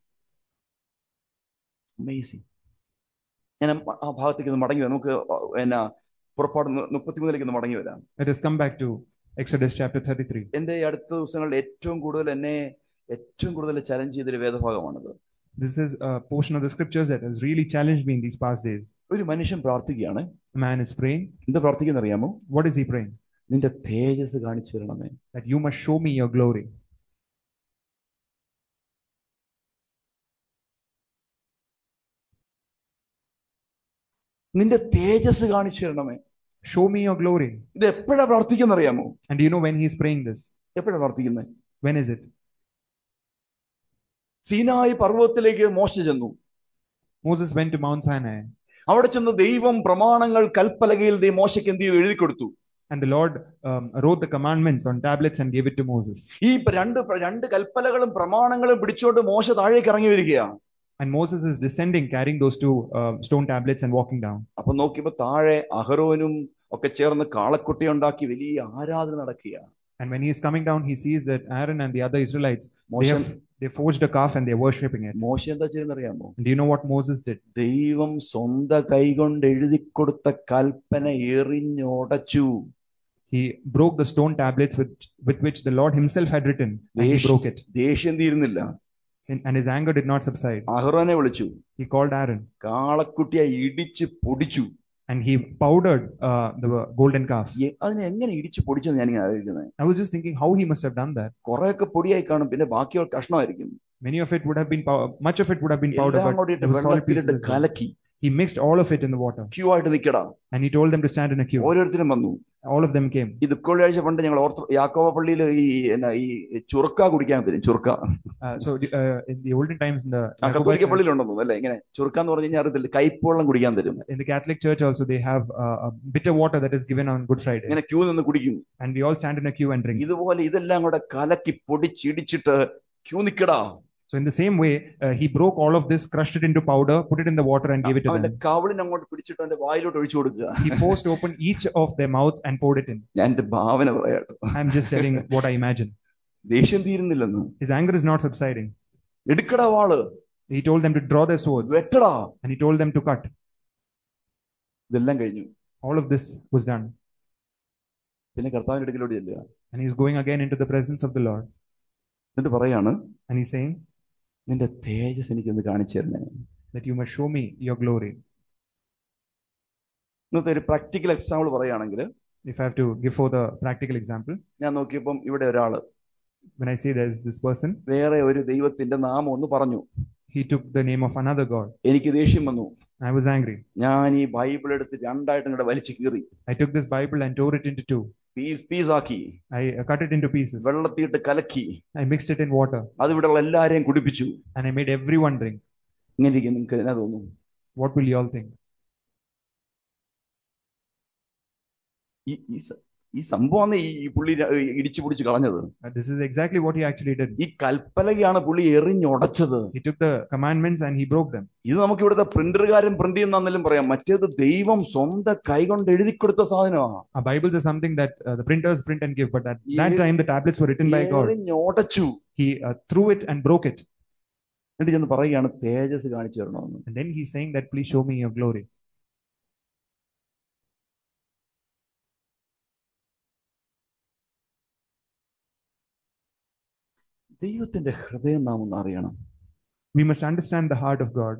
Amazing ഞാൻ ആ ഭാഗത്തേക്ക് ഒന്ന് മടങ്ങി വരാം നമുക്ക് എന്നാ പുറപ്പാട് മുപ്പത്തിമൂന്നിലേക്ക് ഒന്ന് മടങ്ങി വരാം Let us come back to Exodus chapter 33. എന്റെ ഈ അടുത്ത ദിവസങ്ങളിൽ ഏറ്റവും കൂടുതൽ എന്നെ ഏറ്റവും കൂടുതൽ ചലഞ്ച് ചെയ്തൊരു വേദഭാഗമാണിത് This is a portion of the scriptures that has really challenged me in these past days. ഒരു മനുഷ്യൻ പ്രാർത്ഥിക്കുകയാണ് A man is praying. എന്താ പ്രാർത്ഥിക്കുന്ന അറിയാമോ What is he praying? നിന്റെ തേജസ് കാണിച്ചു തരണമേ That you must show me your glory. നിന്റെ തേജസ് കാണിച്ചു തരണമേ Show me your glory. ഇത് എപ്പോഴാ പ്രാർത്ഥിക്കുന്ന അറിയാമോ And do you know when he is praying this? എപ്പോഴാ പ്രാർത്ഥിക്കുന്നത് When is it? സീനായി പർവ്വതത്തിലേക്ക് മോശ ചെന്നു Moses went to Mount Sinai അവിടെ ചെന്ന് ദൈവം പ്രമാണങ്ങൾ കൽപ്പലകയിൽ ദൈവം മോശയ്ക്ക് എന്ത് ചെയ്തു എഴുതി കൊടുത്തു and the Lord um, wrote the commandments on tablets and gave it to Moses. ഈ രണ്ട് രണ്ട് കൽപ്പലകളും പ്രമാണങ്ങളും പിടിച്ചുകൊണ്ട് മോശ താഴേക്ക് ഇറങ്ങി വരികയാണ് And Moses is descending, carrying those two uh, stone tablets and walking down. അപ്പൊ നോക്കിയപ്പോ താഴെ അഹരോനും ഒക്കെ ചേർന്ന് കാളക്കുട്ടി ഉണ്ടാക്കി വലിയ ആരാധന നടക്കുക And when he is coming down, he sees that Aaron and the other Israelites they മോശ have they forged a calf and they're worshipping it. മോശ എന്താ ചെയ്യുന്നറിയാമോ And do you know what Moses did? ദൈവം സ്വന്തം കൈകൊണ്ട് എഴുതി കൊടുത്ത കൽപ്പന എറിഞ്ഞുടച്ചു He broke the stone tablets with, with which the Lord himself had written, and he Desh- broke it. ദേഷ്യം തീരുന്നില്ല And, and his anger did not subside. അഹ്റോനെ വിളിച്ചു He called Aaron കാളക്കുട്ടിയെ ഇടിച്ച് പൊടിച്ചു and he powdered uh, the golden calf. എ- അതിനെ എങ്ങനെ ഇടിച്ച് പൊടിച്ചെന്ന് ഞാനിങ്ങനെ ആലോചിക്കുന്നത് I was just thinking how he must have done that. കുറെയൊക്കെ പൊടിയായി കാണും പിന്നെ ബാക്കിയോ കഷ്ണമായിരിക്കും Many of it would have been pow- much of it would have been powder, എല്ലാം but കൂടി ഇട്ട് there were solid pieces. വെള്ളത്തിലിട്ട് as well. കലക്കി He mixed all of it in the water queue ആയിട്ട് നിൽക്കടാ and he told them to stand in a queue. ഓരോരുത്തരും വന്നു All of them came. ഈ ദുഃഖവെള്ളിയാഴ്ച പണ്ട് ഞങ്ങൾ ഓർത്ത യാക്കോബ പള്ളിയിൽ ഈ എന്നാ ഈ ചുറുക്ക കുടിക്കാൻ തരും ചുറുക്ക Uh, so uh, in the olden times in the ആ Jacobite കത്തോലിക്ക church- പള്ളിയിൽ ഉണ്ടെന്നു അല്ലേ ഇങ്ങനെ ചുറുക്ക എന്ന് പറഞ്ഞു കഴിഞ്ഞാൽ അറിയത്തില്ല കൈപ്പുവെള്ളം കുടിക്കാൻ തരും in the Catholic Church also they have uh, a bitter water that is given on Good Friday, ഇങ്ങനെ ക്യൂ നിന്ന് കുടിക്കും and we all stand in a queue and drink. ഇതുപോലെ ഇതെല്ലാം കൂടെ കലക്കി പൊടിച്ചിടിച്ചിട്ട് ക്യൂ നിക്കടാ So in the same way, uh, he broke all of this, crushed it into powder, put it in the water, and gave it to അവന്റെ them. കവളിന് അങ്ങോട്ട് പിടിച്ചിട്ട് അവന്റെ വായിലോട്ട് ഒഴിച്ചു കൊടുക്കുക He forced open each of their mouths and poured it in. ഞാൻ എന്റെ ഭാവന പറയാട്ടോ I'm just telling what I imagine. ദേഷ്യം തീരുന്നില്ലെന്ന് His anger is not subsiding. എടുക്കടാ വാള് He told them to draw their swords, വെട്ടടാ and he told them to cut. ഇതെല്ലാം കഴിഞ്ഞു All of this was done, പിന്നെ കർത്താവിന്റെ അടുക്കലോട്ട് ചെല്ലുക and he's going again into the presence of the Lord, എന്നിട്ട് പറയാണ് and he's saying നിന്റെ തേജസ് എനിക്കൊന്ന് കാണിച്ചു തരണേ that you must show me your glory. ഇന്നത്തെ ഒരു പ്രാക്ടിക്കൽ എക്സാമ്പിൾ പറയുകയാണെങ്കിൽ If I have to give for the practical example, ഞാൻ നോക്കിയപ്പം ഇവിടെ ഒരാള് when I say there's this person, വേറെ ഒരു ദൈവത്തിന്റെ നാമം ഒന്ന് പറഞ്ഞു he took the name of another God. എനിക്ക് ദേഷ്യം വന്നു I was angry. ഞാൻ ഈ ബൈബിൾ എടുത്ത് രണ്ടായിട്ട് ഇങ്ങോട്ട് വലിച്ചു കീറി I took this Bible and tore it into two. Piece പീസാക്കി I uh, cut it into pieces. വെള്ളത്തിയിട്ട് കലക്കി I mixed it in water അത് ഇവിടെയുള്ള എല്ലാരെയും കുടിപ്പിച്ചു and I made everyone drink. ഇങ്ങനെ ഇരിക്കും നിങ്ങൾക്ക് എന്നാ തോന്നും What will you all think? ഈ ഈ സ- ഈ സംഭവമാണ് ഈ ഈ പുള്ളി ര- ഇടിച്ചു പിടിച്ച് കളഞ്ഞത് Uh, this is exactly what he actually did. ഈ കൽപ്പലകയാണ് പുള്ളി എറിഞ്ഞുടച്ചത് He took the commandments and he broke them. ഇത് നമുക്ക് ഇവിടുത്തെ പ്രിന്ററുകാരൻ പ്രിന്റ് ചെയ്യുന്നെങ്കിലും പറയാം മറ്റേത് ദൈവം സ്വന്തം കൈകൊണ്ട് എഴുതി കൊടുത്ത സാധനമാണ് A Bible is something that uh, the printers print and give, but at that time the tablets were written by God. എറിഞ്ഞുടച്ചു He uh, threw it and broke it. എന്നിട്ട് ചെന്ന് പറയുകയാണ് തേജസ് കാണിച്ചു തരണമെന്ന് And then he's saying that, please show me your glory. ദൈവത്തിന്റെ ഹൃദയം നാം ഒന്ന് അറിയണം We must understand the heart of God.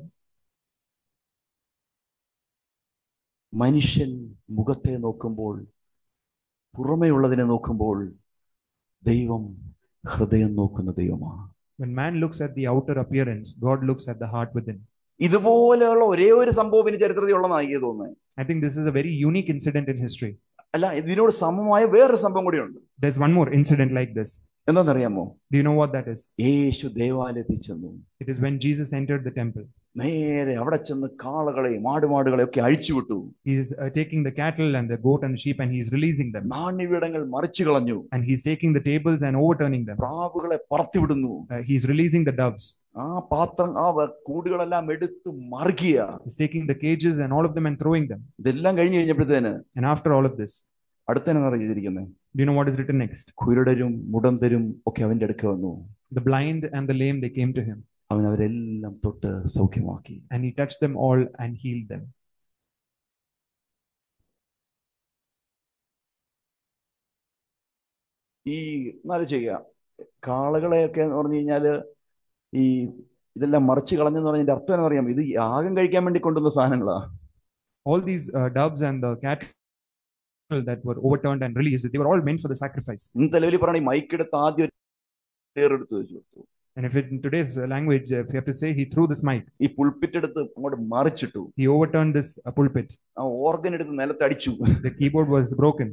മനുഷ്യൻ മുഖത്തെ നോക്കുമ്പോൾ പുറമേയുള്ളതിനെ നോക്കുമ്പോൾ ദൈവം ഹൃദയം നോക്കുന്ന ദൈവമാണ് When man looks at the outer appearance, God looks at the heart within. ഇതുപോലെയുള്ള ഒരേ ഒരു സംഭവം ഇനി ചരിത്രത്തിൽ ഉള്ളതാണ് എനിക്ക് തോന്നുന്നത് I think this is a very unique incident in history. അല്ല ഇതിനോട് സമമായ വേറൊരു സംഭവം കൂടിയുണ്ട് There's one more incident like this. എന്താണെന്നറിയാമോ Do you know what that is? യേശു ദേവാലയത്തിൽ ചെന്നു It is when Jesus entered the temple. നേരെ അവിടെ ചെന്ന് കാളകളെയും ആടുമാടുകളെയും ഒക്കെ അഴിച്ചുവിട്ടു He is uh, taking the cattle and the goat and the sheep and he's releasing them. നാണ്യവിടങ്ങൾ മറിച്ചു കളഞ്ഞു And he's taking the tables and overturning them. പ്രാവുകളെ പറത്തിവിടുന്നു Uh, he's releasing the doves. ആ പാത്രം ആ വ- കൂടുകളെല്ലാം എടുത്ത് മറിക്കുക He's taking the cages and all of them and throwing them. ഇതെല്ലാം കഴിഞ്ഞു കഴിഞ്ഞപ്പോഴത്തേന് And after all of this, അടുത്തന്നെ അറിഞ്ഞിരിക്കുന്നത് do you know what is written next? കുരുടരും മുടന്തരും ഒക്കെ അവന്റെ അടുക്ക വന്നു The blind and the lame, they came to him. അവൻ അവരെല്ലാം തൊട്ട് സൗഖ്യമാക്കി And he touched them all and healed them. ഈ എന്നാലും ചെയ്യുക കാളകളെയൊക്കെ എന്ന് പറഞ്ഞു കഴിഞ്ഞാല് ഈ ഇതെല്ലാം മറിച്ച് കളഞ്ഞെന്ന് പറഞ്ഞതിന്റെ അർത്ഥം എന്ന് പറയാം ഇത് യാഗം കഴിക്കാൻ വേണ്ടി കൊണ്ടുവന്ന സാധനങ്ങളാ All these uh, doves and the cattle that were overturned and released, they were all meant for the sacrifice. ഇന്ന് നിലവിൽ പറയണ ഈ മൈക്കെടുത്ത് ആദ്യം ഒരു ഏറെടുത്ത് വെച്ചു കൊടുത്തു And if it, in today's uh, language, uh, if you have to say, he threw this mic, ഈ pulpit എടുത്ത് അങ്ങോട്ട് മറിച്ചിട്ടു he overturned this uh, pulpit. ആ ഓർഗൻ എടുത്ത് നിലത്തടിച്ചു The keyboard was broken.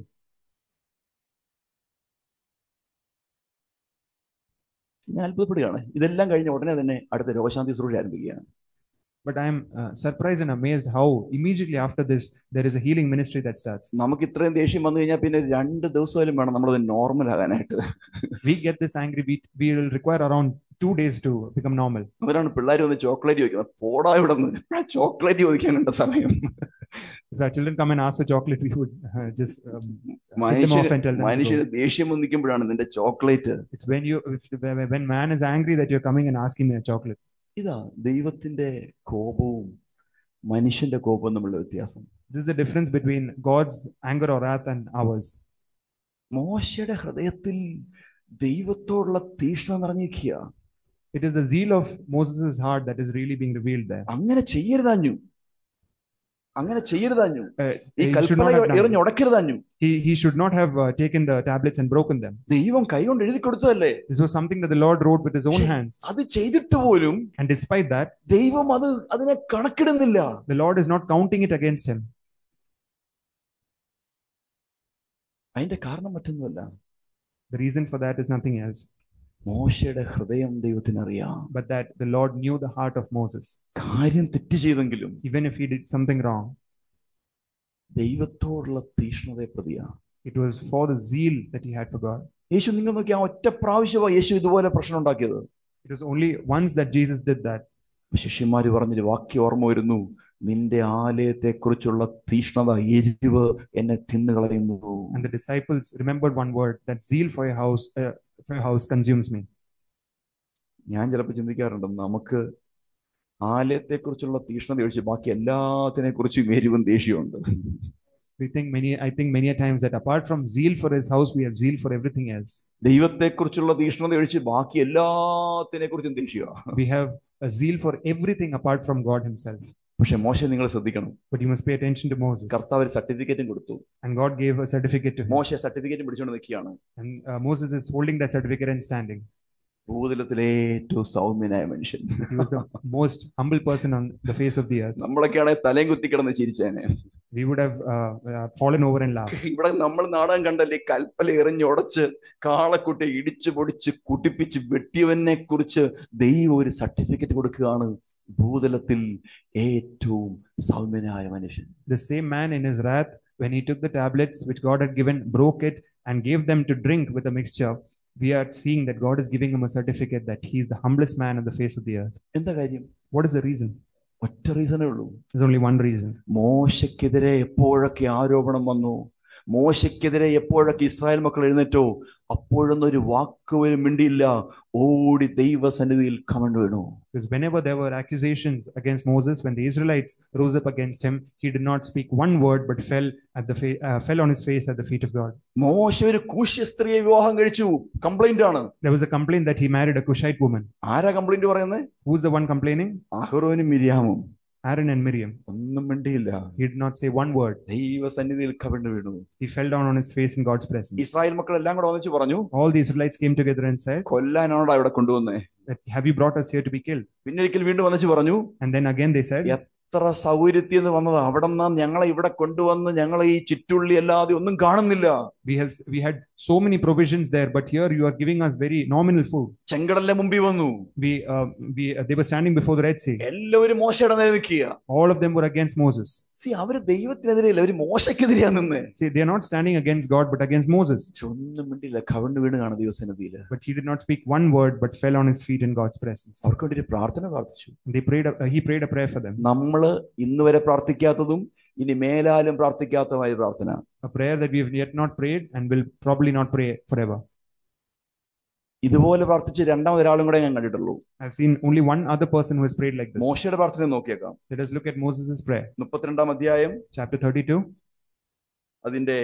ഞാൻ അത്ഭുതപ്പെടുകയാണ് ഇതെല്ലാം കഴിഞ്ഞ ഉടനെ തന്നെ അടുത്ത രോഗശാന്തി ശുശ്രൂഷ ആരംഭിക്കുകയാണ് But I am uh, surprised and amazed how immediately after this, there is a healing ministry that starts. നമുക്ക് ഇത്രയും ദേഷ്യം വന്നു കഴിഞ്ഞാൽ പിന്നെ രണ്ട് ദിവസമായാലും വേണം നമ്മളത് നോർമൽ ആകാനായിട്ട് We get this angry, we, we will require around two days to become normal. അവരാണ് പിള്ളേർ വന്ന് ചോക്ലേറ്റ് ചോദിക്കുന്നത് പോടാ ഇവിടെ നിന്ന് ചോക്ലേറ്റ് ചോദിക്കാനുണ്ട് സമയം If our children come and ask for chocolate, we would uh, just um, hit them മനുഷ്യന് off and tell them. to go. മനുഷ്യന് ദേഷ്യം വന്നിക്കുമ്പോഴാണ് നിന്റെ chocolate It's when you if, when when man is angry that you're coming and asking me a chocolate. ഇതാ ദൈവത്തിന്റെ കോപവും മനുഷ്യന്റെ കോപവും തമ്മിലുള്ള വ്യത്യാസം This is the difference between God's anger or wrath and ours. മോശയുടെ ഹൃദയത്തിൽ ദൈവത്തോടുള്ള തീഷ്ണ നിറഞ്ഞിരിക്കുക It is the zeal of Moses' heart that is really being revealed there. അങ്ങനെ ചെയ്യരുതാഞ്ഞു അങ്ങനെ ചെയ്യരുതാഞ്ഞു Uh, ഈ he should Kalpana not have done that. എറിഞ്ഞുടക്കരുതാഞ്ഞു He, he should not have uh, taken the tablets and broken them. ദൈവം കൈകൊണ്ട് എഴുതി കൊടുത്തതല്ലേ This was something that the Lord wrote with his own പക്ഷേ- hands. അത് ചെയ്തിട്ട് പോലും And despite that, ദൈവം അത് അതിനെ കണക്കിടുന്നില്ല the Lord is not counting it against him. അതിന്റെ കാരണം മറ്റൊന്നുമല്ല The reason for that is nothing else, മോശയുടെ ഹൃദയം ദൈവത്തിന് അറിയാം but that the Lord knew the heart of Moses. കാര്യം തെറ്റ് ചെയ്തെങ്കിലും Even if he did something wrong, ദൈവത്തോടുള്ള തീഷ്ണതയെ പ്രതിയാ it was for the zeal that he had for God. യേശു നിങ്ങൾ നോക്കി ആ ഒറ്റ പ്രാവശ്യമാണ് യേശു ഇതുപോലെ പ്രശ്നം ഉണ്ടാക്കിയത് It was only once that Jesus did that. ശിഷ്യന്മാര് പറഞ്ഞൊരു വാക്യം ഓർമ്മ വരുന്നു നിന്റെ ആലയത്തെ കുറിച്ചുള്ള തീഷ്ണത എരിവ് എന്നെ തിന്നുകളയുന്നു And the disciples remembered one word that zeal for your house, uh, for your house consumes me. ഞാൻ ചിലപ്പോൾ ചിന്തിക്കാറുണ്ട് നമുക്ക് ആലയത്തെ കുറിച്ചുള്ള തീഷ്ണത ഒഴിച്ച് ബാക്കി എല്ലാത്തിനെ കുറിച്ചും എരിവും ദേഷ്യമുണ്ട് We think many, I think many a times that apart from zeal for his house, we have zeal for everything else. ദൈവത്തെ കുറിച്ചുള്ള തീഷ്ണത ഒഴിച്ച് ബാക്കി എല്ലാത്തിനെ കുറിച്ചും ദേഷ്യമാണ് We have a zeal for everything apart from God himself. പക്ഷെ മോശം നിങ്ങൾ ശ്രദ്ധിക്കണം But you must pay attention to Moses. കർത്താവ് ഒരു സർട്ടിഫിക്കറ്റും കൊടുത്തു And God gave a certificate to him. മോശ സർട്ടിഫിക്കറ്റ് പിടിച്ചുകൊണ്ട് നിൽക്കുകയാണ് And uh, Moses is holding that certificate and standing. ഭൂതലത്തിലെ ഏറ്റവും സൗമ്യനായ മനുഷ്യൻ He was the most humble person on the face of the earth. നമ്മളൊക്കെയാണെങ്കിൽ തലയും കുത്തി കിടന്ന് ചിരിച്ചേനെ We would have uh, uh, fallen over and laughed. ഇവിടെ നമ്മൾ നാടകം കണ്ടല്ലേ കൽപ്പല എറിഞ്ഞുടച്ച് കാളക്കുട്ടി ഇടിച്ചു പൊടിച്ച് കുട്ടിപ്പിച്ച് വെട്ടിയവനെ കുറിച്ച് ദൈവം ഒരു സർട്ടിഫിക്കറ്റ് കൊടുക്കുകയാണ് ഭൂതലത്തിൽ ഏറ്റവും സൗമ്യനായ മനുഷ്യൻ The same man in his wrath, when he took the tablets which God had given, broke it, and gave them to drink with a mixture, we are seeing that God is giving him a certificate that he is the humblest man on the face of the earth. എന്താ കാര്യം What is the reason? ഒറ്റ റീസണേ ഉള്ളൂ There's only one reason. മോശക്കെതിരെ എപ്പോഴൊക്കെ ആരോപണം വന്നു മോശക്കെതിരെ എപ്പോഴൊക്കെ Israel മക്കൾ എഴുന്നേറ്റോ അപ്പോഴൊന്നും ഒരു വാക്ക് പോലും മിണ്ടിയില്ല ഓടി ദൈവസന്നിധിയിൽ കമണ്ട് വീണു Because whenever there were accusations against Moses, when the Israelites rose up against him, he did not speak one word but fell at the fa- uh, fell on his face at the feet of God. മോശ ഒരു കൂശ്യ സ്ത്രീയെ വിവാഹം കഴിച്ചു complaint ആണ് There was a complaint that he married a Cushite woman. ആരാ complaint പറയുന്നത് Who's the one complaining? അഹ്റോനും മിരിയാമും Aaron and Miriam. ഒന്നും മിണ്ടിയില്ല He did not say one word. ദൈവസന്നിധിയിൽ കവിണ്ണു വീണു He fell down on his face in God's presence. Israel മക്കൾ എല്ലാം കൂടെ ഒന്നിച്ച് പറഞ്ഞു All the Israelites came together and said, കൊല്ലാനാണോടാ ഇവിടെ കൊണ്ടുവന്നേ that, Have you brought us here to be killed? പിന്നെ ഒരിക്കൽ വീണ്ടും വന്നിച്ച് പറഞ്ഞു And then again they said, എത്ര സൗകര്യത്തിൽ നിന്ന് വന്നത് അവിടെ നിന്ന് ഞങ്ങളെ ഇവിടെ കൊണ്ടുവന്ന് ഞങ്ങൾ ഈ ചുറ്റുള്ളി അല്ലാതെ ഒന്നും കാണുന്നില്ല we have we had so many provisions there, but here you are giving us very nominal food. ചെങ്കടലിന്റെ മുമ്പിൽ വന്നു We uh, we uh, they were standing before the Red Sea. എല്ലാവരും മോശയുടെ നേരെ നിൽക്കുക All of them were against Moses. See അവര് ദൈവത്തിനെതിരെയല്ല അവര് മോശക്കെതിരെയാ നിന്നേ See, they are not standing against God, but against Moses. പക്ഷെ ഒന്നും മിണ്ടില്ല കവിണ്ണു വീണ് കാണും ദൈവസന്നിധിയില് But he did not speak one word, but fell on his feet in God's presence. അവർക്ക് വേണ്ടി ഒരു പ്രാർത്ഥന പ്രാർത്ഥിച്ചു They prayed. Uh, he prayed a prayer for them, നമ്മള് ഇന്ന് വരെ പ്രാർത്ഥിക്കാത്തതും ഇനി മേലാലും പ്രാർത്ഥിക്കാത്തതുമായ ഒരു പ്രാർത്ഥന a prayer that we have yet not prayed and will probably not pray forever. ഇതുപോലെ പ്രാർത്ഥിച്ച് രണ്ടാമത് ഒരാളും കൂടെ ഞാൻ കണ്ടിട്ടുള്ളൂ I've seen only one other person who has prayed like this. മോശയുടെ പ്രാർത്ഥന നോക്കിയേക്കാം Let us look at Moses' prayer, മുപ്പത്തിരണ്ടാം അധ്യായം chapter 32, അതിന്റെ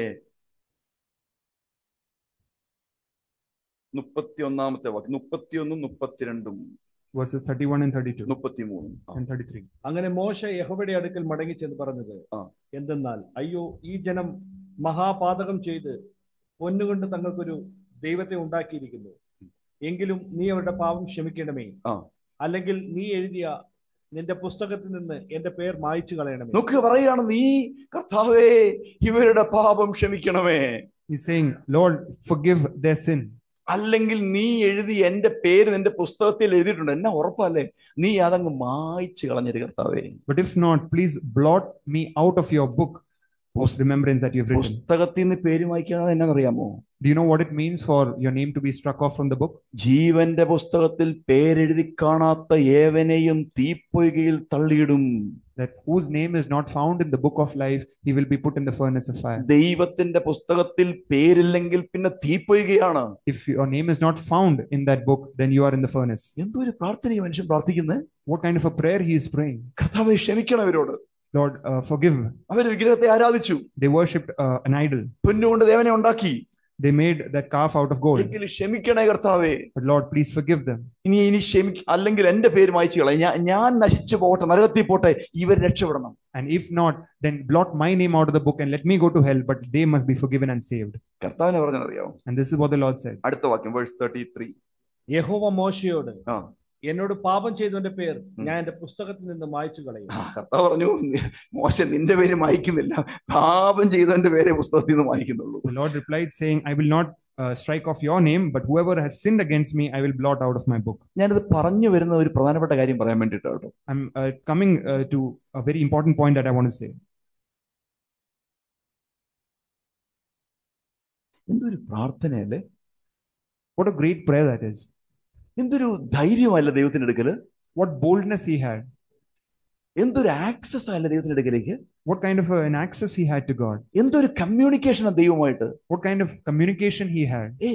മുപ്പത്തി ഒന്നാമത്തെ വാക്യം മുപ്പത്തിയൊന്നും മുപ്പത്തിരണ്ടും verses 31 and 32 മുപ്പത്തിമൂന്നും ആ. and 33. അങ്ങനെ മോശ യഹോവയുടെ അടുക്കൽ മടങ്ങിച്ചെന്ന് പറഞ്ഞത് ആ. എന്തെന്നാൽ അയ്യോ ഈ ജനം മഹാപാതകം ചെയ്ത് പൊന്നുകൊണ്ട് തങ്ങൾക്കൊരു ദൈവത്തെ ഉണ്ടാക്കിയിരിക്കുന്നു എങ്കിലും നീ അവരുടെ പാപം ക്ഷമിക്കണമേ ആ. അല്ലെങ്കിൽ നീ എഴുതിയ നിന്റെ പുസ്തകത്തിൽ നിന്ന് എന്റെ പേർ മായ്ച്ചു കളയണമേ നോക്കുക പറയുകയാണ് നീ കർത്താവേ ഇവരുടെ പാപം ക്ഷമിക്കണമേ He's saying, Lord, forgive their sin. അല്ലെങ്കിൽ നീ എഴുതി എന്റെ പേര് നിന്റെ പുസ്തകത്തിൽ എഴുതിയിട്ടുണ്ട് എന്നാ ഉറപ്പല്ലേ നീ അതങ്ങ് മായ്ച്ചു കളഞ്ഞൊരു കർത്താവേ But if not, please blot me out of your book of remembrance that you've written. പുസ്തകത്തിൽ നിന്ന് പേര് മായ്ക്കാതെ എന്നറിയാമോ Do you know what it means for your name to be struck off from the book? ജീവന്റെ പുസ്തകത്തിൽ പേരെഴുതി കാണാത്ത ഏവനെയും തീപ്പൊയ്കയിൽ തള്ളിയിടും That whose name is not found in the book of life, he will be put in the furnace of fire. ദൈവത്തിന്റെ പുസ്തകത്തിൽ പേരില്ലെങ്കിൽ പിന്നെ തീപ്പൊയ്കയാണ് If your name is not found in that book, then you are in the furnace. എന്തോ ഒരു പ്രാർത്ഥന ഈ മനുഷ്യൻ പ്രാർത്ഥിക്കുന്നത് What kind of a prayer he is praying? കർത്താവെ ക്ഷമിക്കണം അവരോട് Lord, uh, forgive. അവർ വിഗ്രഹത്തെ ആരാധിച്ചു They worshipped uh, an idol. പൊന്നുകൊണ്ട് ദേവനെ ഉണ്ടാക്കി They made that calf out of gold. എങ്കിലും ക്ഷമിക്കണേ കർത്താവേ But Lord, please forgive them. ഇനി ഇനി ക്ഷമി അല്ലെങ്കിൽ എന്റെ പേര് മായ്ച്ചു കളയും ഞാൻ ഞാൻ നശിച്ചു പോട്ടെ നരകത്തിൽ പോട്ടെ ഇവർ രക്ഷപ്പെടണം And if not, then blot my name out of the book and let me go to hell, but they must be forgiven and saved. കർത്താവിനെ പറഞ്ഞറിയാമോ And this is what the Lord said. അടുത്ത വാക്യം verse thirty three യഹോവ മോശയോട് ആ. എന്നോട് പാപം ചെയ്തവന്റെ പേർ ഞാൻ എന്റെ പുസ്തകത്തിൽ നിന്ന് മായ്ച്ചു കളയും കർത്താവ് പറഞ്ഞു "നി- മോശം നിന്റെ പേര് മായ്ക്കുന്നില്ല പാപം ചെയ്തവന്റെ പേരെ പുസ്തകത്തിൽ നിന്ന് മായ്ക്കുന്നുള്ളൂ The Lord replied, saying, I will not uh, strike off your name, but whoever has sinned against me, I will blot out of my book. ഞാനിത് പറഞ്ഞു വരുന്ന ഒരു പ്രധാനപ്പെട്ട കാര്യം പറയാൻ വേണ്ടിയിട്ടാണ് കേട്ടോ I'm uh, coming uh, to a very important point that I want to say. എന്തൊരു പ്രാർത്ഥനയല്ലേ What a great prayer that is. എന്തൊരു ധൈര്യമല്ല ദൈവത്തിന്റെ അടുക്കല് What boldness he had. എന്തൊരു ആക്സസ് അല്ല ദൈവത്തിന്റെ അടുക്കലേക്ക് What kind of uh, an access he had to God. എന്തൊരു കമ്മ്യൂണിക്കേഷൻ ദൈവമായിട്ട് What kind of communication he had. ഏ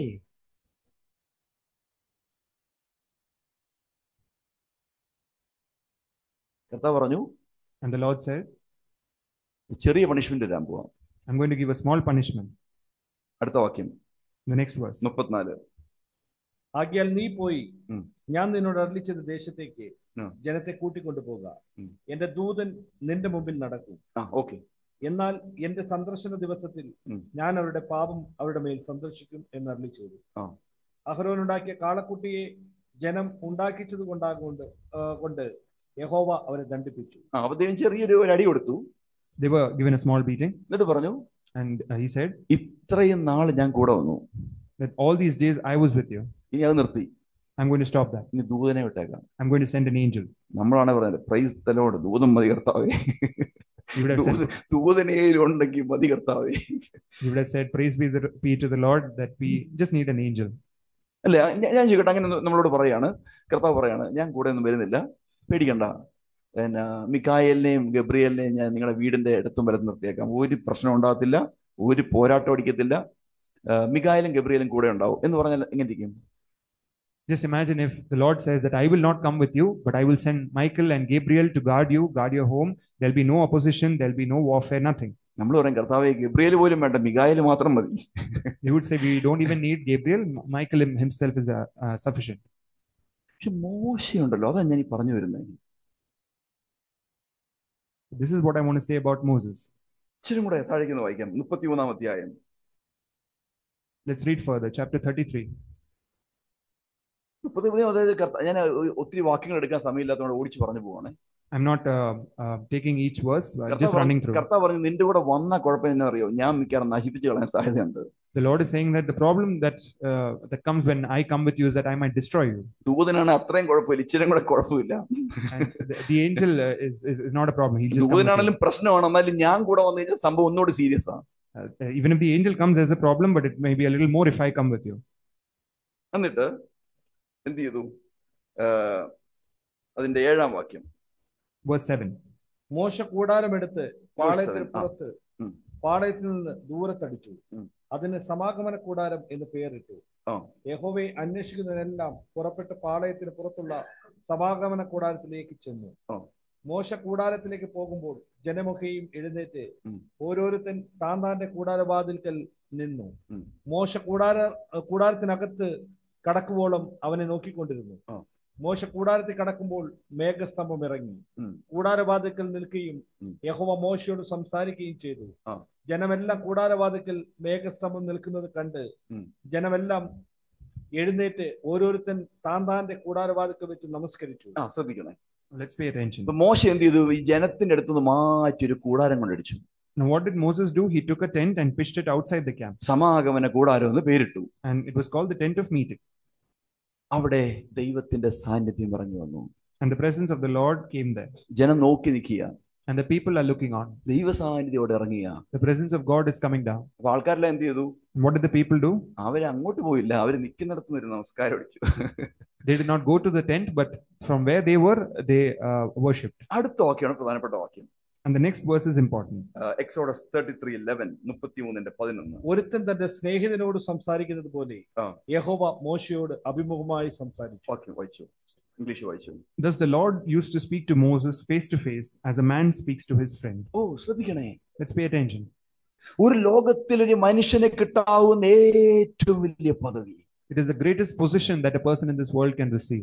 കർത്താവ് പറഞ്ഞു And the Lord said, ചെറിയ പണിഷ്മെന്റ് തരാൻ പോവാം I'm going to give a small punishment. അടുത്ത വാക്യം The next verse. മുപ്പത്തിനാല് ആകിയാൽ നീ പോയി ഉം. ഞാൻ നിന്നോട് അരളിച്ചത് ദേശത്തേക്ക് ഉം. ജനത്തെ കൂട്ടിക്കൊണ്ടു പോകുക ഉം. എന്റെ ദൂതൻ നിന്റെ മുമ്പിൽ നടക്കും ആ ഓക്കെ എന്നാൽ എന്റെ സന്ദർശന ദിവസത്തിൽ ഉം. ഞാൻ അവരുടെ പാപം അവരുടെ മേൽ സന്ദർശിക്കും എന്ന് അരളി ചെയ്തു ആ. അഹരോൻ ഉണ്ടാക്കിയ കാളക്കുട്ടിയെ ജനം ഉണ്ടാക്കിച്ചത് കൊണ്ടാകൊണ്ട് ആ, കൊണ്ട് യഹോവ അവരെ ദണ്ഡിപ്പിച്ചു ആ അപ്പൊ ദൈവം ചെറിയൊരു ഒരു അടി കൊടുത്തു They were given a small beating, എന്നിട്ട് പറഞ്ഞു and uh, he said ഇത്രയും നാൾ ഞാൻ കൂടെ വന്നു that all these days I was with you. ഇനി അത് നിർത്തി I'm going to stop that. ഇനി ദൂതനെ വിട്ടേക്കാം I'm going to send an angel. നമ്മളാണ് പറയുന്നത് പ്രൈസ് തലോട് ദൂതം മതി കർത്താവേ You would have said, ദൂത- ദൂതനേലുണ്ടെങ്കിൽ മതി കർത്താവേ you would have said, Praise be, the, be to the Lord that we just need an angel. അല്ല ഞാൻ- ഞാൻ ചോദിക്കട്ടെ അങ്ങനെ ഒന്ന് നമ്മളോട് പറയാണ് കർത്താവ് പറയാണ് ഞാൻ കൂടെ ഒന്നും വരുന്നില്ല പേടിക്കണ്ട പിന്നെ മിക്കായലിനെയും ഗബ്രിയലിനെയും ഞാൻ നിങ്ങളുടെ വീടിന്റെ അടുത്തും വലത്ത് നിർത്തിയേക്കാം ഒരു പ്രശ്നം ഉണ്ടാകത്തില്ല ഒരു പോരാട്ടം അടിക്കത്തില്ല ആ, മികായലും ഗബ്രിയലും കൂടെ ഉണ്ടാവും എന്ന് പറഞ്ഞാൽ എങ്ങനെ ഇരിക്കും Just imagine if the Lord says that I will not come with you, but I will send Michael and Gabriel to guard you, guard your home. There'll be no opposition, there'll be no warfare, nothing. നമ്മൾ പറയും കർത്താവെ Gabriel പോലും വേണ്ട മികായൽ മാത്രം മതി He would say, We don't even need Gabriel. M- Michael him- himself is uh, uh, sufficient. പക്ഷെ മോശയുണ്ടല്ലോ അതാ ഞാൻ ഈ പറഞ്ഞു വരുന്നത് this is what I want to say about Moses. ഇച്ചിരി കൂടെ താഴേക്ക് വായിക്കാം മുപ്പത്തിമൂന്നാം അധ്യായം Let's read further, chapter 33. മുപ്പത്തിമൂന്നാം അധ്യായത്തിൽ കർത്ത- ഞാൻ ഒത്തിരി വാക്യങ്ങൾ എടുക്കാൻ സമയമില്ലാത്തതുകൊണ്ട് ഓടിച്ച് പറഞ്ഞു പോവാണ് I'm not uh, uh, taking each verse, uh, just കർത്താവ് running പറഞ്ഞു- through. കർത്താവ് പറഞ്ഞു നിന്റെ കൂടെ വന്ന കുഴപ്പം എന്നാ അറിയോ ഞാൻ മിക്കവാറും നശിപ്പിച്ച് കളയാൻ സാധ്യതയുണ്ട് The Lord is saying that the problem that uh, that comes when I come with you is that I might destroy you. ദൂതനാണ് അത്രയും കുഴപ്പമില്ല ഇച്ചിരി കൂടെ കുഴപ്പമില്ല And the, the angel uh, is, is is not a problem. He'll just come with you. ദൂതനാണെങ്കിലും പ്രശ്നമാണ് എന്നാലും ഞാൻ കൂടെ വന്നു കഴിഞ്ഞാൽ സംഭവം ഒന്നുകൂടി സീരിയസ് ആണ് Uh, even if the angel comes, there's a problem, but it may be a little more if I come with you. എന്നിട്ട് എന്ത് ചെയ്തു ആഹ് അതിന്റെ ഏഴാം വാക്യം Verse 7. മോശ കൂടാരമെടുത്ത് പാളയത്തിന് seven. ആ. പുറത്ത് ഉം. പാളയത്തിൽ നിന്ന് ദൂരത്തടിച്ചു ഉം. അതിന് സമാഗമന കൂടാരം എന്ന് പേരിട്ടു ആ. യഹോവയെ അന്വേഷിക്കുന്നതിനെല്ലാം പുറപ്പെട്ട് പാളയത്തിന് പുറത്തുള്ള സമാഗമന കൂടാരത്തിലേക്ക് ചെന്നു ആ. മോശ കൂടാരത്തിലേക്ക് പോകുമ്പോൾ ജനമൊക്കെയും എഴുന്നേറ്റ് ഉം. ഓരോരുത്തൻ താൻ താന്റെ കൂടാരവാതിൽക്കൽ നിന്നു ഉം. മോശ കൂടാര കൂടാരത്തിനകത്ത് കടക്കുവോളം അവനെ നോക്കിക്കൊണ്ടിരുന്നു ആ. മോശ കൂടാരത്തിൽ കടക്കുമ്പോൾ മേഘസ്തംഭം ഇറങ്ങി ഉം. കൂടാരവാതിക്കൽ നിൽക്കുകയും ഉം. യഹോവ മോശയോട് സംസാരിക്കുകയും ചെയ്തു ആ. ജനമെല്ലാം കൂടാരവാതിക്കൽ മേഘസ്തംഭം നിൽക്കുന്നത് കണ്ട് ഉം. ജനമെല്ലാം എഴുന്നേറ്റ് ഓരോരുത്തൻ താൻ താന്റെ കൂടാരവാതിക്കൽ വെച്ച് നമസ്കരിച്ചു ആ ശ്രദ്ധിക്കണേ Let's pay attention. ഇപ്പൊ മോശ എന്ത് ചെയ്തു ഈ ജനത്തിന്റെ അടുത്തുനിന്ന് മാറ്റി ഒരു കൂടാരം കൊണ്ടടിച്ചു Now, what did Moses do? He took a tent and pitched it outside the camp, സമാഗമന കൂടാരം എന്ന് പേരിട്ടു and it was called the tent of meeting. അവിടെ ദൈവത്തിന്റെ സാന്നിധ്യം ഇറങ്ങി വന്നു And the presence of the Lord came there. ജനം നോക്കി നിൽക്കുക And the people are looking on. ദൈവ സാന്നിധ്യോടെ ഇറങ്ങിയ The presence of God is coming down. അപ്പൊ ആൾക്കാരെല്ലാം എന്ത് ചെയ്തു And what did the people do? അവര് അങ്ങോട്ട് പോയില്ല അവര് നിൽക്കുന്നിടത്ത് നിന്ന് ഒരു നമസ്കാരം അടിച്ചു They did not go to the tent, but from where they were, they uh, worshipped. അടുത്ത വാക്യമാണ് പ്രധാനപ്പെട്ട വാക്യം And the next verse is important. Exodus thirty three eleven മുപ്പത്തി മൂന്നിന്റെ പതിനൊന്ന് ഒരുത്തൻ തന്റെ സ്നേഹിതനോട് സംസാരിക്കുന്നത് പോലെ ആ. യഹോവ മോശയോട് അഭിമുഖമായി സംസാരിച്ചു വാക്യം വായിച്ചു ഇംഗ്ലീഷ് വായിച്ചു Thus the Lord used to speak to Moses face to face as a man speaks to his friend. ഓ ശ്രദ്ധിക്കണേ Let's pay attention. ഒരു ലോകത്തിൽ ഒരു മനുഷ്യനെ കിട്ടാവുന്ന ഏറ്റവും വലിയ പദവി It is the greatest position that a person in this world can receive.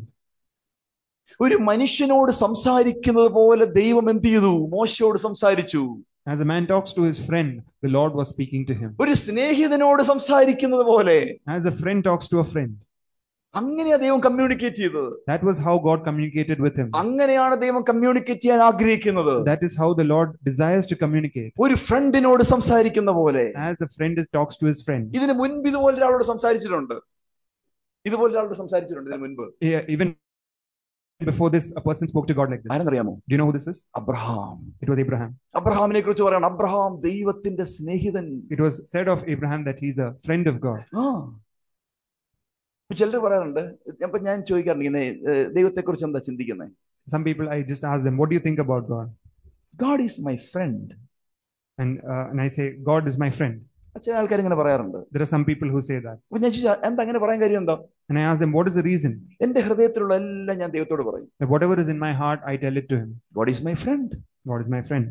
ഒരു മനുഷ്യനോട് സംസാരിക്കുന്നത് പോലെ ദൈവം എന്ത് ചെയ്തു മോശയോട് സംസാരിച്ചു As a man talks to his friend, the Lord was speaking to him. ഒരു സ്നേഹിതനോട് സംസാരിക്കുന്നത് പോലെ As a friend talks to a friend. അങ്ങനെയാ ദൈവം കമ്മ്യൂണിക്കേറ്റ് ചെയ്തത് That was how God communicated with him. അങ്ങനെയാണ് ദൈവം കമ്മ്യൂണിക്കേറ്റ് ചെയ്യാൻ ആഗ്രഹിക്കുന്നത് That is how the Lord desires to communicate. ഒരു ഫ്രണ്ടിനോട് സംസാരിക്കുന്ന പോലെ As a friend is- talks to his friend. ഇതിന് മുൻപ് ഇതുപോലെ ഒരാളോട് സംസാരിച്ചിട്ടുണ്ട് ഇതുപോലെ ഒരാളോട് സംസാരിച്ചിട്ടുണ്ട് ഇതിന് മുൻപ് Yeah, Even before this, a person spoke to God like this. Do ആരെന്നറിയാമോ you know who this is? Abraham It was Abraham. അബ്രഹാമിനെ കുറിച്ച് പറയണം അബ്രഹാം ദൈവത്തിന്റെ സ്നേഹിതൻ It was said of Abraham that he's a friend of God. ആ ചിലർ പറയാറുണ്ട് അപ്പൊ ഞാൻ ചോദിക്കാറുണ്ട് ഇങ്ങനെ ദൈവത്തെ കുറിച്ച് എന്താ ചിന്തിക്കുന്നത് Some people, I just ask them, What do you think about God? God is my friend And, uh, and I say, God is my friend. ചില ആൾക്കാർ ഇങ്ങനെ പറയാറുണ്ട് There are some people who say that. അപ്പൊ ഞാൻ ചോദിച്ചാ എന്താ അങ്ങനെ പറയാൻ കാര്യം എന്താ And I ask them, What is the reason? എന്റെ ഹൃദയത്തിലുള്ള എല്ലാം ഞാൻ ദൈവത്തോട് പറയും That whatever is in my heart, I tell it to him. God is my friend God is my friend.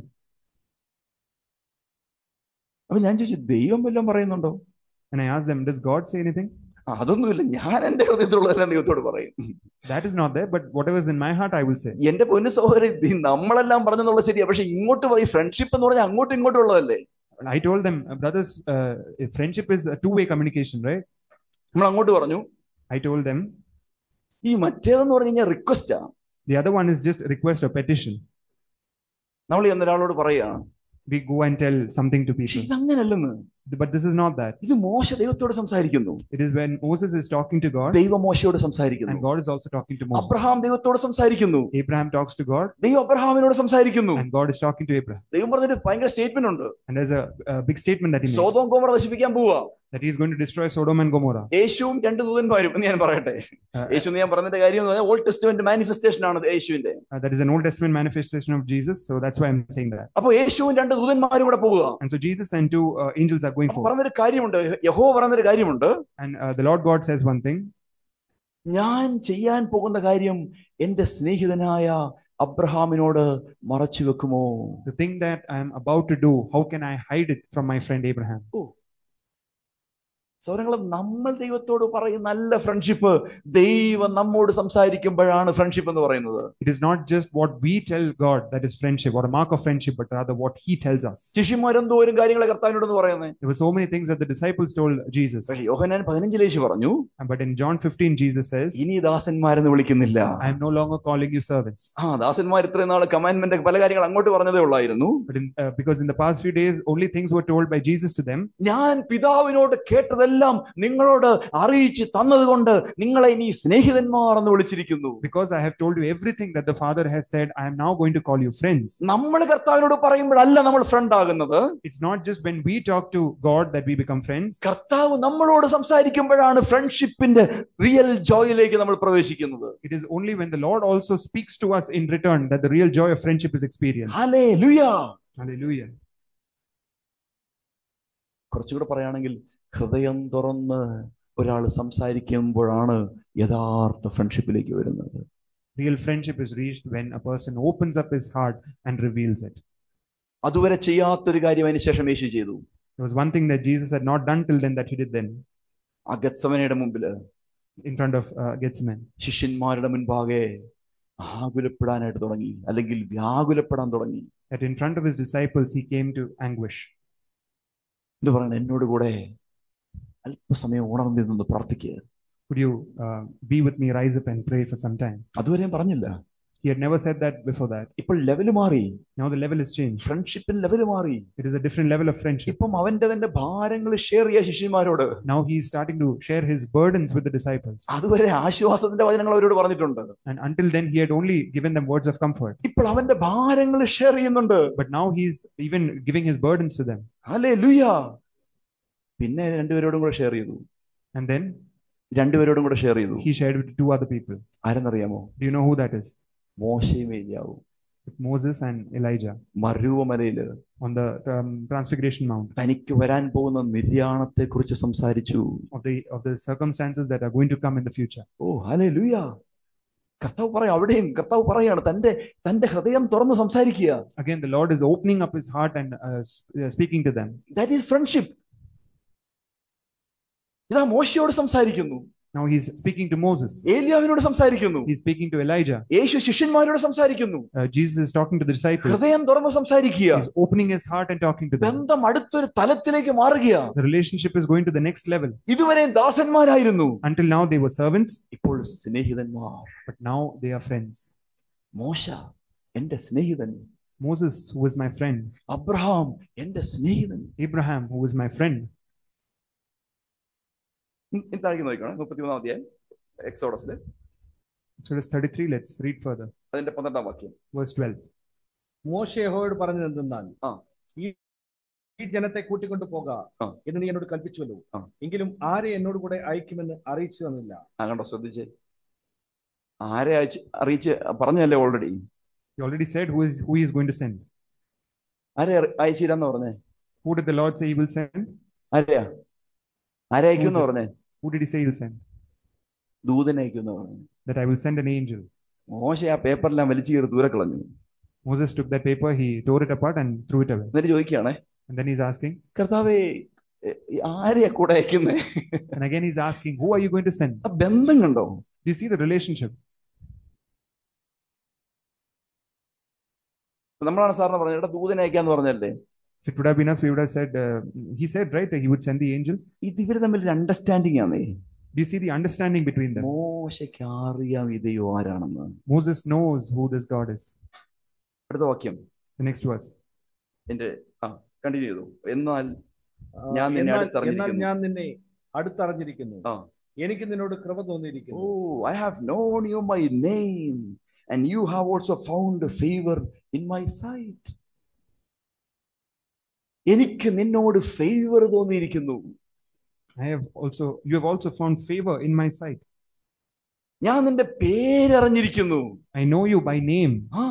അപ്പൊ ഞാൻ ചോദിച്ചു ദൈവം വല്ലതും പറയുന്നുണ്ടോ And I ask them, Does God say anything? ആ, അതൊന്നുമില്ല ഞാൻ എന്റെ ഹൃദയത്തിലുള്ളതെല്ലാം ദൈവത്തോട് പറയും That is not there, but whatever is in my heart, I will say. എന്റെ പൊന്നു സഹോദരി ഈ നമ്മളെല്ലാം പറഞ്ഞെന്നുള്ള ശരിയാ പക്ഷെ ഇങ്ങോട്ട് ഈ ഫ്രണ്ട്ഷിപ്പ് എന്ന് പറഞ്ഞാൽ അങ്ങോട്ടും ഇങ്ങോട്ടും ഉള്ളതല്ലേ I told them, "Uh, brothers, uh, friendship is a two way communication, right? നമ്മൾ അങ്ങോട്ട് പറഞ്ഞു I told them, ഈ മറ്റേതെന്ന് പറഞ്ഞു കഴിഞ്ഞാൽ റിക്വസ്റ്റാ the other one is just request or petition. നമ്മൾ ചെന്ന് ഒരാളോട് പറയുകയാണ് We go and tell something to പക്ഷെ people. ഇതങ്ങനല്ലെന്ന് But this is not that. ഇത് മോശ ദൈവത്തോട് സംസാരിക്കുന്നു It is when Moses is talking to God ദൈവം മോശയോട് and സംസാരിക്കുന്നു God is also talking to Moses. Abraham ദൈവത്തോട് സംസാരിക്കുന്നു Abraham talks to God ദൈവം അബ്രഹാമിനോട് സംസാരിക്കുന്നു and God is talking to Abraham. ദൈവം പറഞ്ഞൊരു ഭയങ്കര സ്റ്റേറ്റ്മെന്റ് ഉണ്ട് And there's a, a big statement that he makes സോതോം കോമറ നശിപ്പിക്കാൻ പോവാ that he is going to destroy Sodom and Gomorrah. യേശുവും രണ്ട് ദൂതന്മാരും എന്ന് ഞാൻ പറയട്ടെ Uh, യേശു എന്ന് ഞാൻ പറഞ്ഞതിന്റെ കാര്യം എന്ന് പറഞ്ഞാൽ ഓൾഡ് ടെസ്റ്റ്മെന്റ് മാനിഫെസ്റ്റേഷൻ ആണ് ഇത് യേശുവിന്റെ uh, that is an Old Testament manifestation of Jesus, so that's why I'm saying that. അപ്പൊ യേശുവും രണ്ട് ദൂതന്മാരും കൂടെ പോവുക And so Jesus and two uh, angels are going അപ്പൊ forth. പറഞ്ഞൊരു കാര്യമുണ്ട് യഹോ പറഞ്ഞൊരു കാര്യമുണ്ട് And uh, the Lord God says one thing ഞാൻ ചെയ്യാൻ പോകുന്ന കാര്യം എന്റെ സ്നേഹിതനായ അബ്രഹാമിനോട് മറച്ചു വെക്കുമോ the thing that I'm about to do, how can I hide it from my friend Abraham? സൗരങ്ങൾ നമ്മൾ ദൈവത്തോട് പറയും നല്ല ഫ്രണ്ട്ഷിപ്പ് ദൈവം നമ്മോട് സംസാരിക്കുമ്പോഴാണ് ഫ്രണ്ട്ഷിപ്പ് എന്ന് പറയുന്നത് It is not just what we tell God that is friendship or a mark of friendship, but rather what He tells us. ശിഷ്യന്മാരെന്തോരും കാര്യങ്ങളെ കർത്താവിനോടെന്ന് പറയുന്നത് There were so many things that the disciples told Jesus. പക്ഷേ യോഹനാൻ പതിനഞ്ചിലേശ് പറഞ്ഞു But in John 15, Jesus says, ഇനി ദാസന്മാരെന്ന് വിളിക്കുന്നില്ല I am no longer calling you servants. ആ ദാസന്മാർ ഇത്രയും നാൾ കമാൻഡ്മെന്റ് പല കാര്യങ്ങൾ അങ്ങോട്ട് പറഞ്ഞതേ ഉള്ളായിരുന്നു But in, uh, because in the past few days, only things were told by Jesus to them. ഞാൻ പിതാവിനോട് കേട്ടതെല്ലാം നിങ്ങളോട് അറിയിച്ച് തന്നതുകൊണ്ട് നിങ്ങളെ ഇനി സ്നേഹിതന്മാർ എന്ന് വിളിച്ചിരിക്കുന്നു Because I have told you everything that the Father has said, I am now going to call you friends. നമ്മൾ കർത്താവിനോട് പറയുമ്പോഴല്ല നമ്മൾ ഫ്രണ്ട് ആകുന്നത് It's not just when we talk to God that we become friends. കർത്താവ് നമ്മളോട് സംസാരിക്കുമ്പോഴാണ് ഫ്രണ്ട്ഷിപ്പിന്റെ real ജോയിലേക്ക് നമ്മൾ പ്രവേശിക്കുന്നത് It is only when the Lord also speaks to us in return that the real joy of friendship is experienced. ഹലേ ലുയാ Hallelujah. കുറച്ചുകൂടെ പറയുകയാണെങ്കിൽ ഹൃദയം തുറന്ന് ഒരാൾ സംസാരിക്കുമ്പോഴാണ് യഥാർത്ഥ ഫ്രണ്ട്ഷിപ്പിലേക്ക് വരുന്നത് Real friendship is reached when a person opens up his heart and reveals it. അതുവരെ ചെയ്യാത്തൊരു കാര്യം അതിന് ശേഷം യേശു ചെയ്തു There was one thing that Jesus had not done till then that he did then ആ ഗത്സവനയുടെ മുമ്പില് in front of uh, Gethsemane. ശിഷ്യന്മാരുടെ മുൻപാകെ ആകുലപ്പെടാനായിട്ട് തുടങ്ങി അല്ലെങ്കിൽ വ്യാകുലപ്പെടാൻ തുടങ്ങി That in front of his disciples he came to anguish. എന്ത് പറയണം എന്നോട് കൂടെ അല്പസമയം ഉണർന്നിരുന്ന് പ്രാർത്ഥിക്കുക Could you uh, be with me, rise up and pray for some time? അതുവരെയും പറഞ്ഞില്ല He had never said that before that. ഇപ്പോൾ ലെവല് മാറി Now the level has changed. ഫ്രണ്ട്ഷിപ്പിന് ലെവല് മാറി It is a different level of friendship. ഇപ്പം അവന്റെ തന്നെ ഭാരങ്ങൾ ഷെയർ ചെയ്യുക ശിഷ്യന്മാരോട് Now he is starting to share his burdens with the disciples. അതുവരെ ആശ്വാസത്തിന്റെ വചനങ്ങൾ അവരോട് പറഞ്ഞിട്ടുണ്ട് And until then, he had only given them words of comfort. ഇപ്പോൾ അവന്റെ ഭാരങ്ങൾ ഷെയർ ചെയ്യുന്നുണ്ട് But now he's even giving his burdens to them. അല്ലേ ലുയ പിന്നെ രണ്ടുപേരോടും കൂടെ ഷെയർ ചെയ്തു And then രണ്ടുപേരോടും കൂടെ ഷെയർ ചെയ്തു he shared with two other people. ആരെന്നറിയാമോ Do you know who that is? മോശയും ഏലിയാവും With Moses and Elijah മരുവമലയില് on the um, Transfiguration Mount തനിക്ക് വരാൻ പോകുന്ന നിര്യാണത്തെ കുറിച്ച് സംസാരിച്ചു of the of the circumstances that are going to come in the future. ഓ ഹലേ ലുയ കർത്താവ് പറയാം അവിടെയും കർത്താവ് പറയാണ് തന്റെ തന്റെ ഹൃദയം തുറന്ന് സംസാരിക്കുക Again, the Lord is opening up his heart and uh, sp- uh, speaking to them. That is friendship ഇതാ മോശയോട് സംസാരിക്കുന്നു Now he's speaking to Moses. ഏലിയാവിനോട് സംസാരിക്കുന്നു He's speaking to Elijah. യേശു ശിഷ്യന്മാരോട് സംസാരിക്കുന്നു Uh, Jesus is talking to the disciples. ഹൃദയം തുറന്ന് സംസാരിക്കുക He's opening his heart and talking to them. ബന്ധം അടുത്തൊരു തലത്തിലേക്ക് മാറുക The relationship is going to the next level. ഇതുവരെ ദാസന്മാരായിരുന്നു Until now, they were servants, ഇപ്പോൾ സ്നേഹിതന്മാർ but now they are friends. മോശ എന്റെ സ്നേഹിതൻ Moses, who was my friend, Abraham എന്റെ സ്നേഹിതൻ Abraham, who was my friend. താഴേക്ക് നോക്കണം മുപ്പത്തിമൂന്നാം അധ്യായം എക്സോഡസില് Exodus 33, let's read further. അതിന്റെ പന്ത്രണ്ടാം വാക്യം Verse 12. മോശ യഹോവയോട് പറഞ്ഞത് എന്തെന്നാൽ ആ. ഈ ഈ ജനത്തെ കൂട്ടിക്കൊണ്ടു പോക ആ. എന്ന് നീ എന്നോട് കൽപ്പിച്ചുവല്ലോ ആ. എങ്കിലും ആരെ എന്നോട് കൂടെ അയക്കുമെന്ന് അറിയിച്ചു തന്നില്ല ആ കണ്ടോ ശ്രദ്ധിച്ചേ ആരെ അയച്ച് അറിയിച്ച് പറഞ്ഞല്ലേ already He already said who is who he is going to send. ആരെ അയച്ചു തരാന്ന് പറഞ്ഞേ Who did the Lord say he will send? ആരെയാ ആരെ അയക്കുമെന്ന് പറഞ്ഞേ Who did he say he'll send? ദൂതനെ അയക്കുമെന്ന് പറഞ്ഞു That I will send an angel. മോശ ആ പേപ്പറെല്ലാം വലിച്ചു കയറി ദൂരെ കളഞ്ഞു Moses took that paper, he tore it apart and threw it away. എന്നിട്ട് ചോദിക്കുകയാണേ And then he's asking, കർത്താവേ എ, ആരെയാ കൂടെ അയക്കുന്നേ and again he's asking, Who are you going to send? ആ ബന്ധം കണ്ടോ Do you see the relationship? നമ്മളാണ് സാറിന് പറഞ്ഞത് എടാ ദൂതനെ അയക്കാന്ന് പറഞ്ഞല്ലേ If it would have been us, we would have said, uh, He said, right, he would send the angel. ഇത് ഇവര് തമ്മിൽ ഒരു അണ്ടർസ്റ്റാൻഡിങ് ആണേ Do you see the understanding between them? മോശയ്ക്ക് അറിയാം ഇത് ആരാണെന്ന് Moses knows who this God is. അടുത്ത വാക്യം The next verse. എന്റെ ആ കണ്ടിന്യൂ ചെയ്തു എന്നാൽ ആ, ഞാൻ നിന്നെ എന്നാൽ- അടുത്തറിഞ്ഞിരിക്കുന്നു. എന്നാൽ ഞാൻ നിന്നെ അടുത്തറിഞ്ഞിരിക്കുന്നു ആ. എനിക്ക് നിന്നോട് കൃപ തോന്നിയിരിക്കുന്നു Oh, I have known you by name, and you have also found favor in my sight. എനിക്ക് നിന്നോട് ഫേവർ തോന്നിയിരിക്കുന്നു I have also, you have also found favor in my sight. ഞാൻ നിന്റെ പേരറിഞ്ഞിരിക്കുന്നു I know you by name. ആ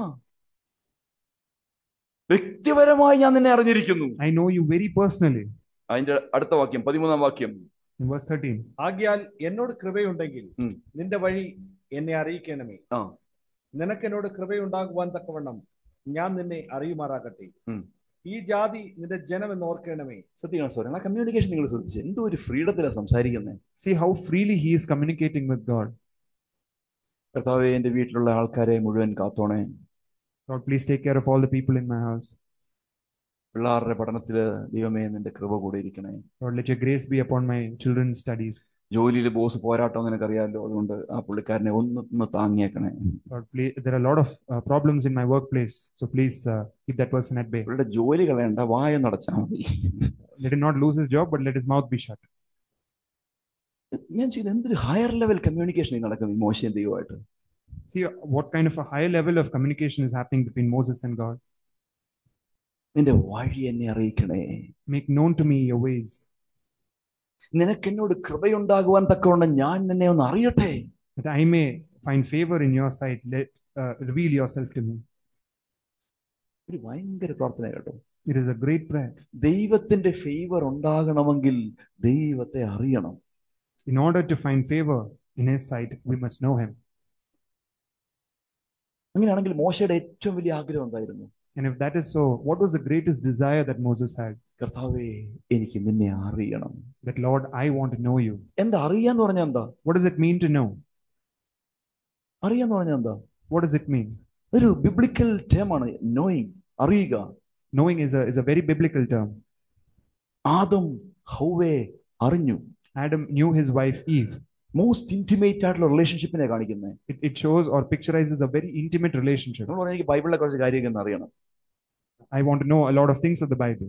വ്യക്തിപരമായി ഞാൻ നിന്നെ അറിഞ്ഞിരിക്കുന്നു I know you very personally. അതിന്റെ അടുത്ത വാക്യം പതിമൂന്നാം വാക്യം In verse 13. ആകിയാൽ എന്നോട് കൃപയുണ്ടെങ്കിൽ ഉം. നിന്റെ വഴി എന്നെ അറിയിക്കണമേ ആ. നിനക്ക് എന്നോട് കൃപയുണ്ടാകുവാൻ തക്കവണ്ണം ഞാൻ നിന്നെ അറിയുമാറാകട്ടെ ഉം. ഈ ജാതി നിന്റെ ജനം എന്ന് ഓർക്കണമേ ശ്രദ്ധിക്കണം സോറി ആ കമ്മ്യൂണിക്കേഷൻ നിങ്ങൾ ശ്രദ്ധിച്ചു എന്തോ ഒരു ഫ്രീഡത്തിലാണ് സംസാരിക്കുന്നത് See how freely he is communicating with God. കർത്താവെ എൻ്റെ വീട്ടിലുള്ള ആൾക്കാരെ മുഴുവൻ കാത്തോണേ Lord, please take care of all the people in my house. പിള്ളേരുടെ പഠനത്തില് ദൈവമേ നിന്റെ കൃപ കൂടെ ഇരിക്കണേ Lord, let your grace be upon my children's studies. ജോലിയിൽ ബോസ് പോരാട്ടം നിനക്കറിയാമല്ലോ അതുകൊണ്ട് ആ പുള്ളിക്കാരനെ ഒന്ന് ഒന്ന് താങ്ങിയേക്കണേ Lord, please, there are a lot of uh, problems in my workplace. So please uh, keep that person at bay. പുള്ളിയുടെ ജോലി കളയണ്ട വായ നടച്ചാൽ മതി Let him not lose his job, but let his mouth be shut. ഞാൻ ചെയ്ത് എന്തൊരു higher level communication നടക്കുന്നു ഈ മോശം ദൈവമായിട്ട് See what kind of a high level of communication is happening between Moses and God. നിന്റെ വഴി എന്നെ അറിയിക്കണേ Make known to me your ways. നിനക്ക് എന്നോട് കൃപയുണ്ടാകുവാൻ തക്കവണ്ണം ഞാൻ നിന്നെ ഒന്ന് അറിയട്ടെ that I may find favor in your sight. Let uh, reveal yourself to me. ഒരു ഭയങ്കര പ്രാർത്ഥന കേട്ടോ It is a great prayer. ദൈവത്തിന്റെ ഫേവർ ഉണ്ടാകണമെങ്കിൽ ദൈവത്തെ അറിയണം In order to find favor in His sight, we must know Him. അങ്ങനെയാണെങ്കിൽ മോശയുടെ ഏറ്റവും വലിയ ആഗ്രഹം എന്തായിരുന്നു And if that is so, what was the greatest desire that Moses had? കർത്താവേ എനിക്ക് നിന്നെ അറിയണം That Lord, I want to know you. എന്താ അറിയാന്ന് പറഞ്ഞാൽ എന്താ What does it mean to know? അറിയാന്ന് പറഞ്ഞാൽ എന്താ What does it mean? ഒരു ബിബ്ലിക്കൽ ടേമാണ് നോയിങ് അറിയുക Knowing is a, is a very biblical term. Adam ഹൗവേ അറിഞ്ഞു Adam knew his wife Eve. Most intimate ആയിട്ടുള്ള റിലേഷൻഷിപ്പിനെ കാണിക്കുന്നത് It, it shows or picturizes a very intimate relationship. നമ്മൾ പറഞ്ഞാൽ എനിക്ക് ബൈബിളിലെ കുറച്ച് കാര്യമൊക്കെ ഒന്ന് അറിയണം I want to know a lot of things of the Bible.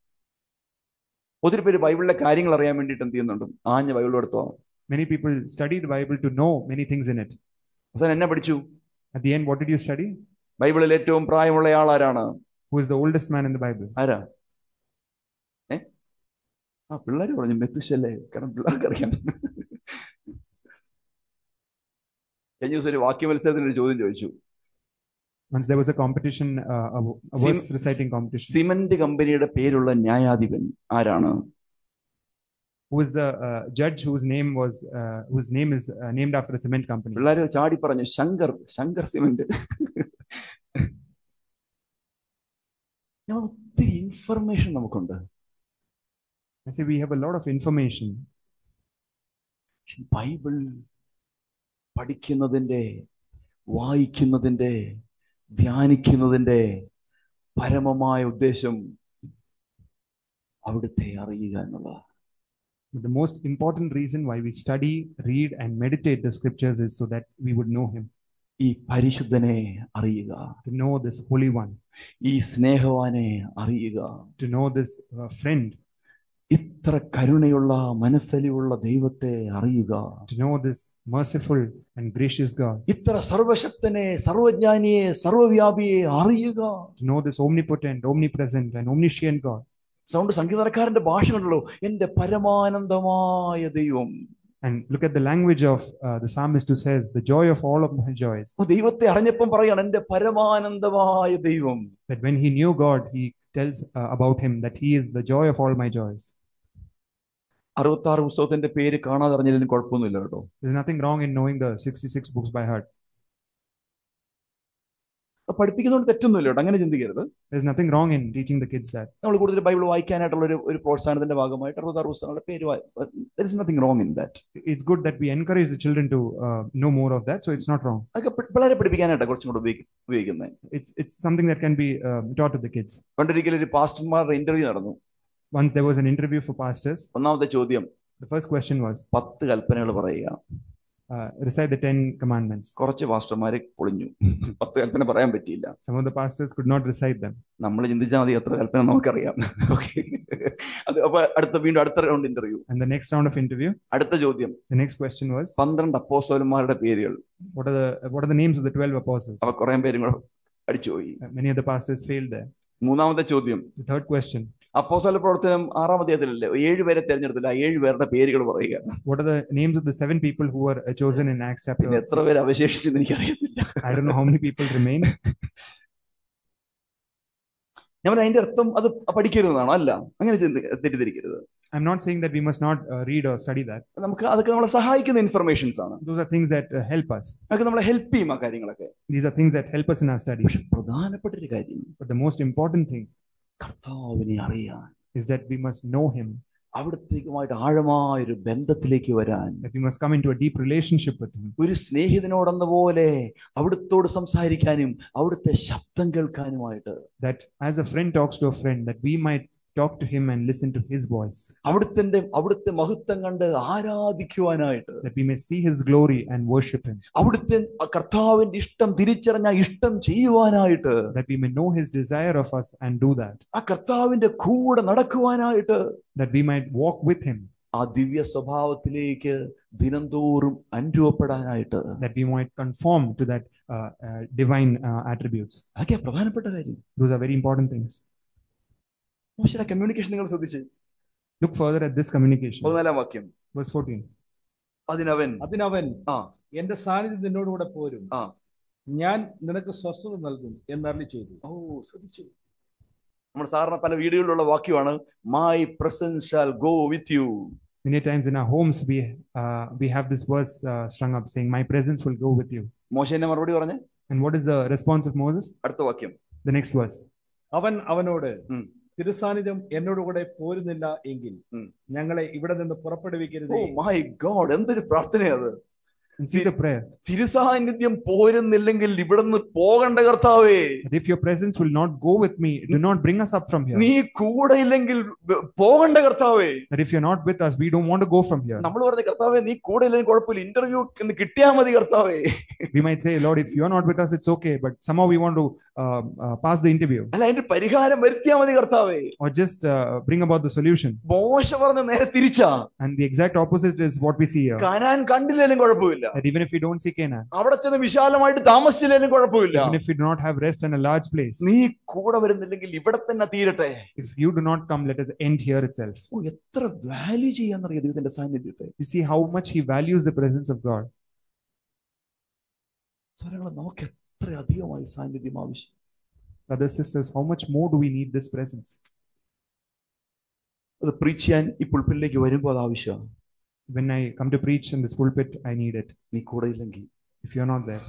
ഒത്തിരി പേര് ബൈബിളിലെ കാര്യങ്ങൾ അറിയാൻ വേണ്ടിയിട്ട് എന്ത് ചെയ്യുന്നുണ്ട് ആഞ്ഞ ബൈബിൾ എടുത്തോ Many people study the Bible to know many things in it. അവസാനം എന്നെ പഠിച്ചു At the end, what did you study? ബൈബിളിൽ ഏറ്റവും പ്രായമുള്ള ആൾ ആരാണ് Who is the oldest man in the Bible? ആരാ ഏ ആ പിള്ളേർ പറഞ്ഞു മെത്തുശല്ലേ കാരണം പിള്ളേർക്ക് അറിയാം കഴിഞ്ഞ ദിവസം ഒരു വാക്യ മത്സരത്തിന് ഒരു ചോദ്യം ചോദിച്ചു Once there was a competition, uh, a, a Sim- verse reciting competition. Cement കമ്പനിയുടെ പേരുള്ള ന്യായാധിപൻ ആരാണ് Who is the uh, judge whose name was uh, whose name is uh, named after a cement company? പിള്ളേർ ചാടി പറഞ്ഞു Shankar Shankar cement ഞാൻ ഒത്തിരി information നമുക്കുണ്ട് I say we have a lot of information, പക്ഷെ ബൈബിൾ പഠിക്കുന്നതിൻ്റെ വായിക്കുന്നതിൻ്റെ ധ്യാനിക്കുന്നതിൻ്റെ പരമമായ ഉദ്ദേശം അവിടുത്തെ അറിയുക എന്നുള്ളതാണ് but the most important reason why we study, read, and meditate the scriptures is so that we would know Him, ഈ പരിശുദ്ധനെ അറിയുക to know this Holy One, ഈ സ്നേഹവാനെ അറിയുക to know this uh, friend, ഇത്ര കരുണയുള്ള മനസ്സലിവുള്ള ദൈവത്തെ അറിയുക to know this merciful and gracious God, ഇത്ര സർവശക്തനെ സർവജ്ഞാനിയെ സർവവ്യാപിയെ അറിയുക to know this omnipotent, omnipresent, and omniscient God. Sound സംഗീതക്കാരന്റെ ഭാഷ കണ്ടല്ലോ എന്റെ പരമാനന്ദമായ ദൈവം And look at the language of uh, the psalmist who says, The joy of all of my joys. അപ്പൊ ദൈവത്തെ അറിഞ്ഞപ്പം പറയാണ് എന്റെ പരമാനന്ദമായ ദൈവം That when he knew God, he tells uh, about him that he is the joy of all my joys. അറുപത്തി ആറ് പുസ്തകത്തിന്റെ പേര് കാണാതെ അറിഞ്ഞതിന് കുഴപ്പമൊന്നുമില്ല കേട്ടോ There's nothing wrong in knowing the 66 books by heart. അപ്പൊ പഠിപ്പിക്കുന്നതുകൊണ്ട് തെറ്റൊന്നുമില്ല കേട്ടോ അങ്ങനെ ചിന്തിക്കരുത് There's nothing wrong in teaching the kids that. നമ്മൾ കൂടുതൽ ബൈബിൾ വായിക്കാനായിട്ടുള്ള ഒരു ഒരു പ്രോത്സാഹനത്തിന്റെ ഭാഗമായിട്ട് അറുപത്താറ് പുസ്തകങ്ങളുടെ പേര് there is nothing wrong in that It's good that we encourage the children to uh, know more of that, so it's not wrong. അതൊക്കെ പി- പിള്ളേരെ പഠിപ്പിക്കാനായിട്ട് കുറച്ചും കൂടെ ഉപയോഗി- ഉപയോഗിക്കുന്നത് It's it's something that can be uh, taught to the kids. പണ്ടൊരിക്കലും ഒരു പാസ്റ്റർമാരുടെ ഇന്റർവ്യൂ നടന്നു Once there was an interview for pastors. ഒന്നാമത്തെ ചോദ്യം The first question was പത്ത് കൽപ്പനകൾ പറയുക uh, recite the Ten Commandments. കുറച്ച് പാസ്റ്റർമാരെ പൊളിഞ്ഞു പത്ത് കൽപ്പന പറയാൻ പറ്റിയില്ല Some of the pastors could not recite them. നമ്മൾ ചിന്തിച്ചാൽ മതി എത്ര കൽപ്പന നമുക്കറിയാം ഓക്കെ അത് അപ്പൊ അടുത്ത വീണ്ടും അടുത്ത round interview And the next round of interview, അടുത്ത ചോദ്യം the next question was, പന്ത്രണ്ട് അപ്പോസ്തലന്മാരുടെ പേരുകൾ what are the what are the names of the twelve apostles? അവ കുറെ പേരും കൂടെ അടിച്ചുപോയി Uh, Many of the pastors failed there. മൂന്നാമത്തെ ചോദ്യം The third question, അപ്പോസ്തല പ്രവർത്തനം ആറാം അധ്യായത്തിലല്ലേ ഏഴ് പേരെ തെരഞ്ഞെടുത്തില്ല ആ ഏഴ് പേരുടെ പേരുകൾ പറയുക what are the names of the seven people who were uh, chosen in Acts chapter? പിന്നെ എത്ര six? പേര് അവശേഷിച്ചെന്ന് എനിക്കറിയത്തില്ല I don't know how many people remain. ഞാൻ പറഞ്ഞ അതിന്റെ അർത്ഥം അത് പഠിക്കരുതെന്നാണ് അല്ല അങ്ങനെ ചിന്തി തെറ്റിദ്ധരിക്കരുത് I'm not saying that we must not uh, read or study that. നമുക്ക് അതൊക്കെ നമ്മളെ സഹായിക്കുന്ന ഇൻഫർമേഷൻസ് ആണ് Those are things that uh, help us. അതൊക്കെ നമ്മളെ ഹെൽപ്പ് ചെയ്യും ആ കാര്യങ്ങളൊക്കെ These are things that help us in our study. പക്ഷെ പ്രധാനപ്പെട്ട ഒരു കാര്യം But the most important thing, കർത്താവിനെ അറിയാൻ is that we must know him, അവിടത്തേക്കുമായിട്ട് ആഴമായൊരു ബന്ധത്തിലേക്ക് വരാൻ that we must come into a deep relationship with him, ഒരു സ്നേഹിതനോടെന്ന പോലെ അവിടുത്തോട് സംസാരിക്കാനും അവിടുത്തെ ശബ്ദം കേൾക്കാനുമായിട്ട് that as a friend talks to a friend, that we might talk to him and listen to his voice, അവിടുത്തെ അവിടുത്തെ മഹത്വം കണ്ട് ആരാധിക്കുവാനായിട്ട് that we may see his glory and worship him, അവിടുത്തെ കർത്താവിന്റെ ഇഷ്ടം തിരിച്ചറിഞ്ഞ ഇഷ്ടം ചെയ്യുവാനായിട്ട് that we may know his desire of us and do that, ആ കർത്താവിന്റെ കൂടെ നടക്കുവാനായിട്ട് that we might walk with him, ആ ദിവ്യ സ്വഭാവത്തിലേക്ക് ദിനംതോറും അനുരൂപപ്പെടാനായിട്ട് that we might conform to that uh, uh, divine uh, attributes. അതൊക്കെ പ്രധാനപ്പെട്ട കാര്യം Those are very important things. മോശയുടെ communication നിങ്ങൾ ശ്രദ്ധിച്ച് Look further at this communication. പതിനാലാം വാക്യം Verse 14. അതിനവൻ അതിനവൻ ആ. എന്റെ സാന്നിധ്യം നിന്നോടുകൂടെ പോരും ആ. ഞാൻ നിനക്ക് സ്വസ്ഥത നൽകും എന്നറിഞ്ഞു ചെയ്തു ഓ ശ്രദ്ധിച്ചു നമ്മൾ സാധാരണ പല വീടുകളിലുള്ള വാക്യമാണ് my presence shall go with you Many times in our homes, we uh, we have this verse uh, strung up saying, "My presence will go with you." മോശന്റെ മറുപടി പറഞ്ഞ് And what is the response of Moses? അടുത്ത വാക്യം The next verse. അവൻ അവനോട് ഉം. തിരുസാന്നിധ്യം എന്നോടുകൂടെ പോരുന്നില്ല എങ്കിൽ ഉം. ഞങ്ങളെ ഇവിടെ നിന്ന് ഓ പുറപ്പെടുവിക്കരുതേ മൈ ഗോഡ് എന്തൊരു പ്രാർത്ഥനയത് And see the prayer. തിരുസാന്നിധ്യം പോരുന്നില്ലെങ്കിൽ ഇവിടുന്ന് പോകണ്ട കർത്താവേ That if your presence will not go with me, do not bring us up from here. നീ കൂടെ ഇല്ലെങ്കിൽ വ- പോകണ്ട കർത്താവേ That if you're not with us, we don't want to go from here. നമ്മൾ പറഞ്ഞ കർത്താവേ നീ കൂടെ ഇല്ലെങ്കിൽ കുഴപ്പമില്ല ഇന്റർവ്യൂ കിട്ടിയാ മതി കർത്താവേ We might say, Lord, if you're not with us, it's okay. But somehow we want to uh, uh, pass the interview അല്ല അതിന്റെ പരിഹാരം വരുത്തിയാ മതി കർത്താവേ or just uh, bring about the solution. മോശ പറഞ്ഞ നേരെ തിരിച്ചാ And the exact opposite is what we see here. Canaan കണ്ടില്ലേലും കുഴപ്പമില്ല That even if we don't see Canaan, അവിടെ ചെന്ന് വിശാലമായിട്ട് താമസിച്ചില്ലേലും കുഴപ്പമില്ല even if we do not have rest in a large place, നീ കൂടെ വരുന്നില്ലെങ്കിൽ ഇവിടെ തന്നെ തീരട്ടെ if you do not come, let us end here itself. ഓ എത്ര വാല്യൂ ചെയ്യാന്നറിയോ ദൈവത്തിന്റെ സാന്നിധ്യത്തെ You see how much he values the presence of God. സ്വരങ്ങളെ നമുക്ക് എത്ര അധികമായി സാന്നിധ്യം ആവശ്യം Brothers, sisters, how much more do we need this presence? അത് preach ചെയ്യാൻ ഈ പുൾപ്പിലേക്ക് വരുമ്പോൾ അത് ആവശ്യമാണ് When I come to preach in this pulpit, I need it. നീ കൂടെ ഇല്ലെങ്കിൽ If you're not there,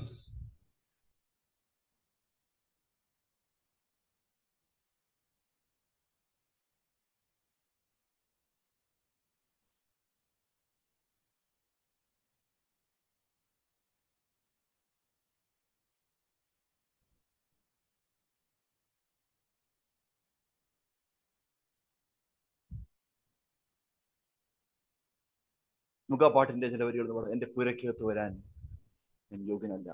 നമുക്ക് ആ പാട്ടിന്റെ ചില വരികൾ എന്ന് പറയാം എന്റെ പുരക്കകത്ത് വരാൻ ഞാൻ യോഗ്യനല്ല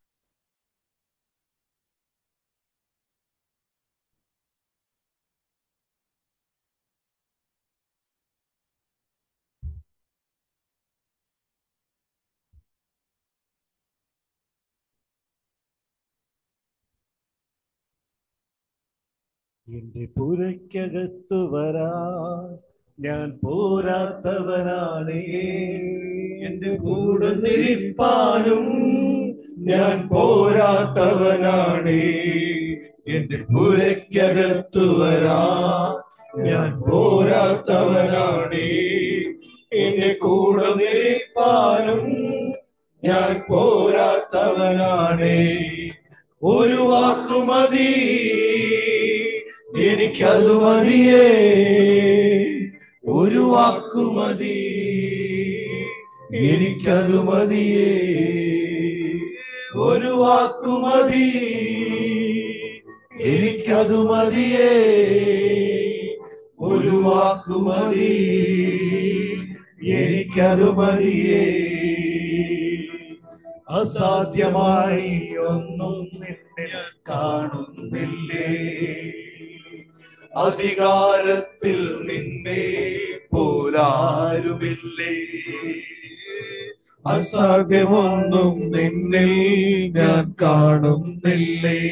എന്റെ പുരയ്ക്കകത്തു വരാൻ ഞാൻ പോരാത്തവനാണേ എന്റെ കൂടെ നിൽപ്പാനും ഞാൻ പോരാത്തവനാണേ എന്റെ പുരയ്ക്കകത്തു വരാൻ ഞാൻ പോരാത്തവനാണേ എന്റെ കൂടെ നിൽപ്പാനും ഞാൻ പോരാത്തവനാണേ ഒരു വാക്കുമതി എനിക്കതു മതിയേ ഒരു വാക്കുമതി എനിക്കതു മതിയേ ഒരു വാക്കുമതി എനിക്കതു മതിയേ ഒരു വാക്കുമതി എനിക്കതു മതിയേ അസാധ്യമായി ഒന്നും നിന്നെ കാണുന്നില്ലേ അധികാരത്തിൽ നിന്നെ പോലാരുമില്ലേ അസാധ്യമൊന്നും നിന്നിൽ ഞാൻ കാണുന്നില്ലേ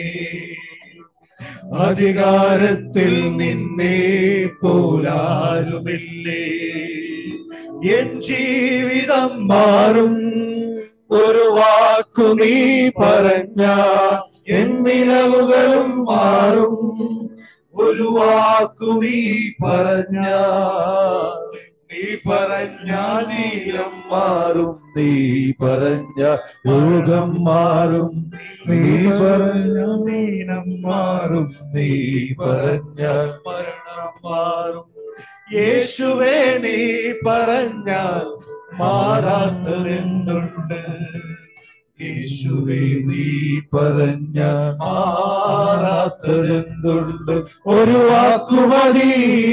അധികാരത്തിൽ നിന്നെ പോലാരുമില്ലേ എൻ ജീവിതം മാറും ഒരു വാക്കു നീ പറഞ്ഞ എൻ നിലവുകളും മാറും ഒരു വാക്കു നീ പറഞ്ഞ നീ പറഞ്ഞാൽ നീലം മാറും നീ പറഞ്ഞ രോഗം മാറും നീ പറഞ്ഞ നീനം മാറും നീ പറഞ്ഞാൽ മരണം മാറും യേശുവേ നീ പറഞ്ഞാൽ മാറാത്തതെന്തുണ്ട് യേശുവേ നീ പറഞ്ഞ മാറാത്തതെന്തുണ്ട് ഒരു വാക്കുമതി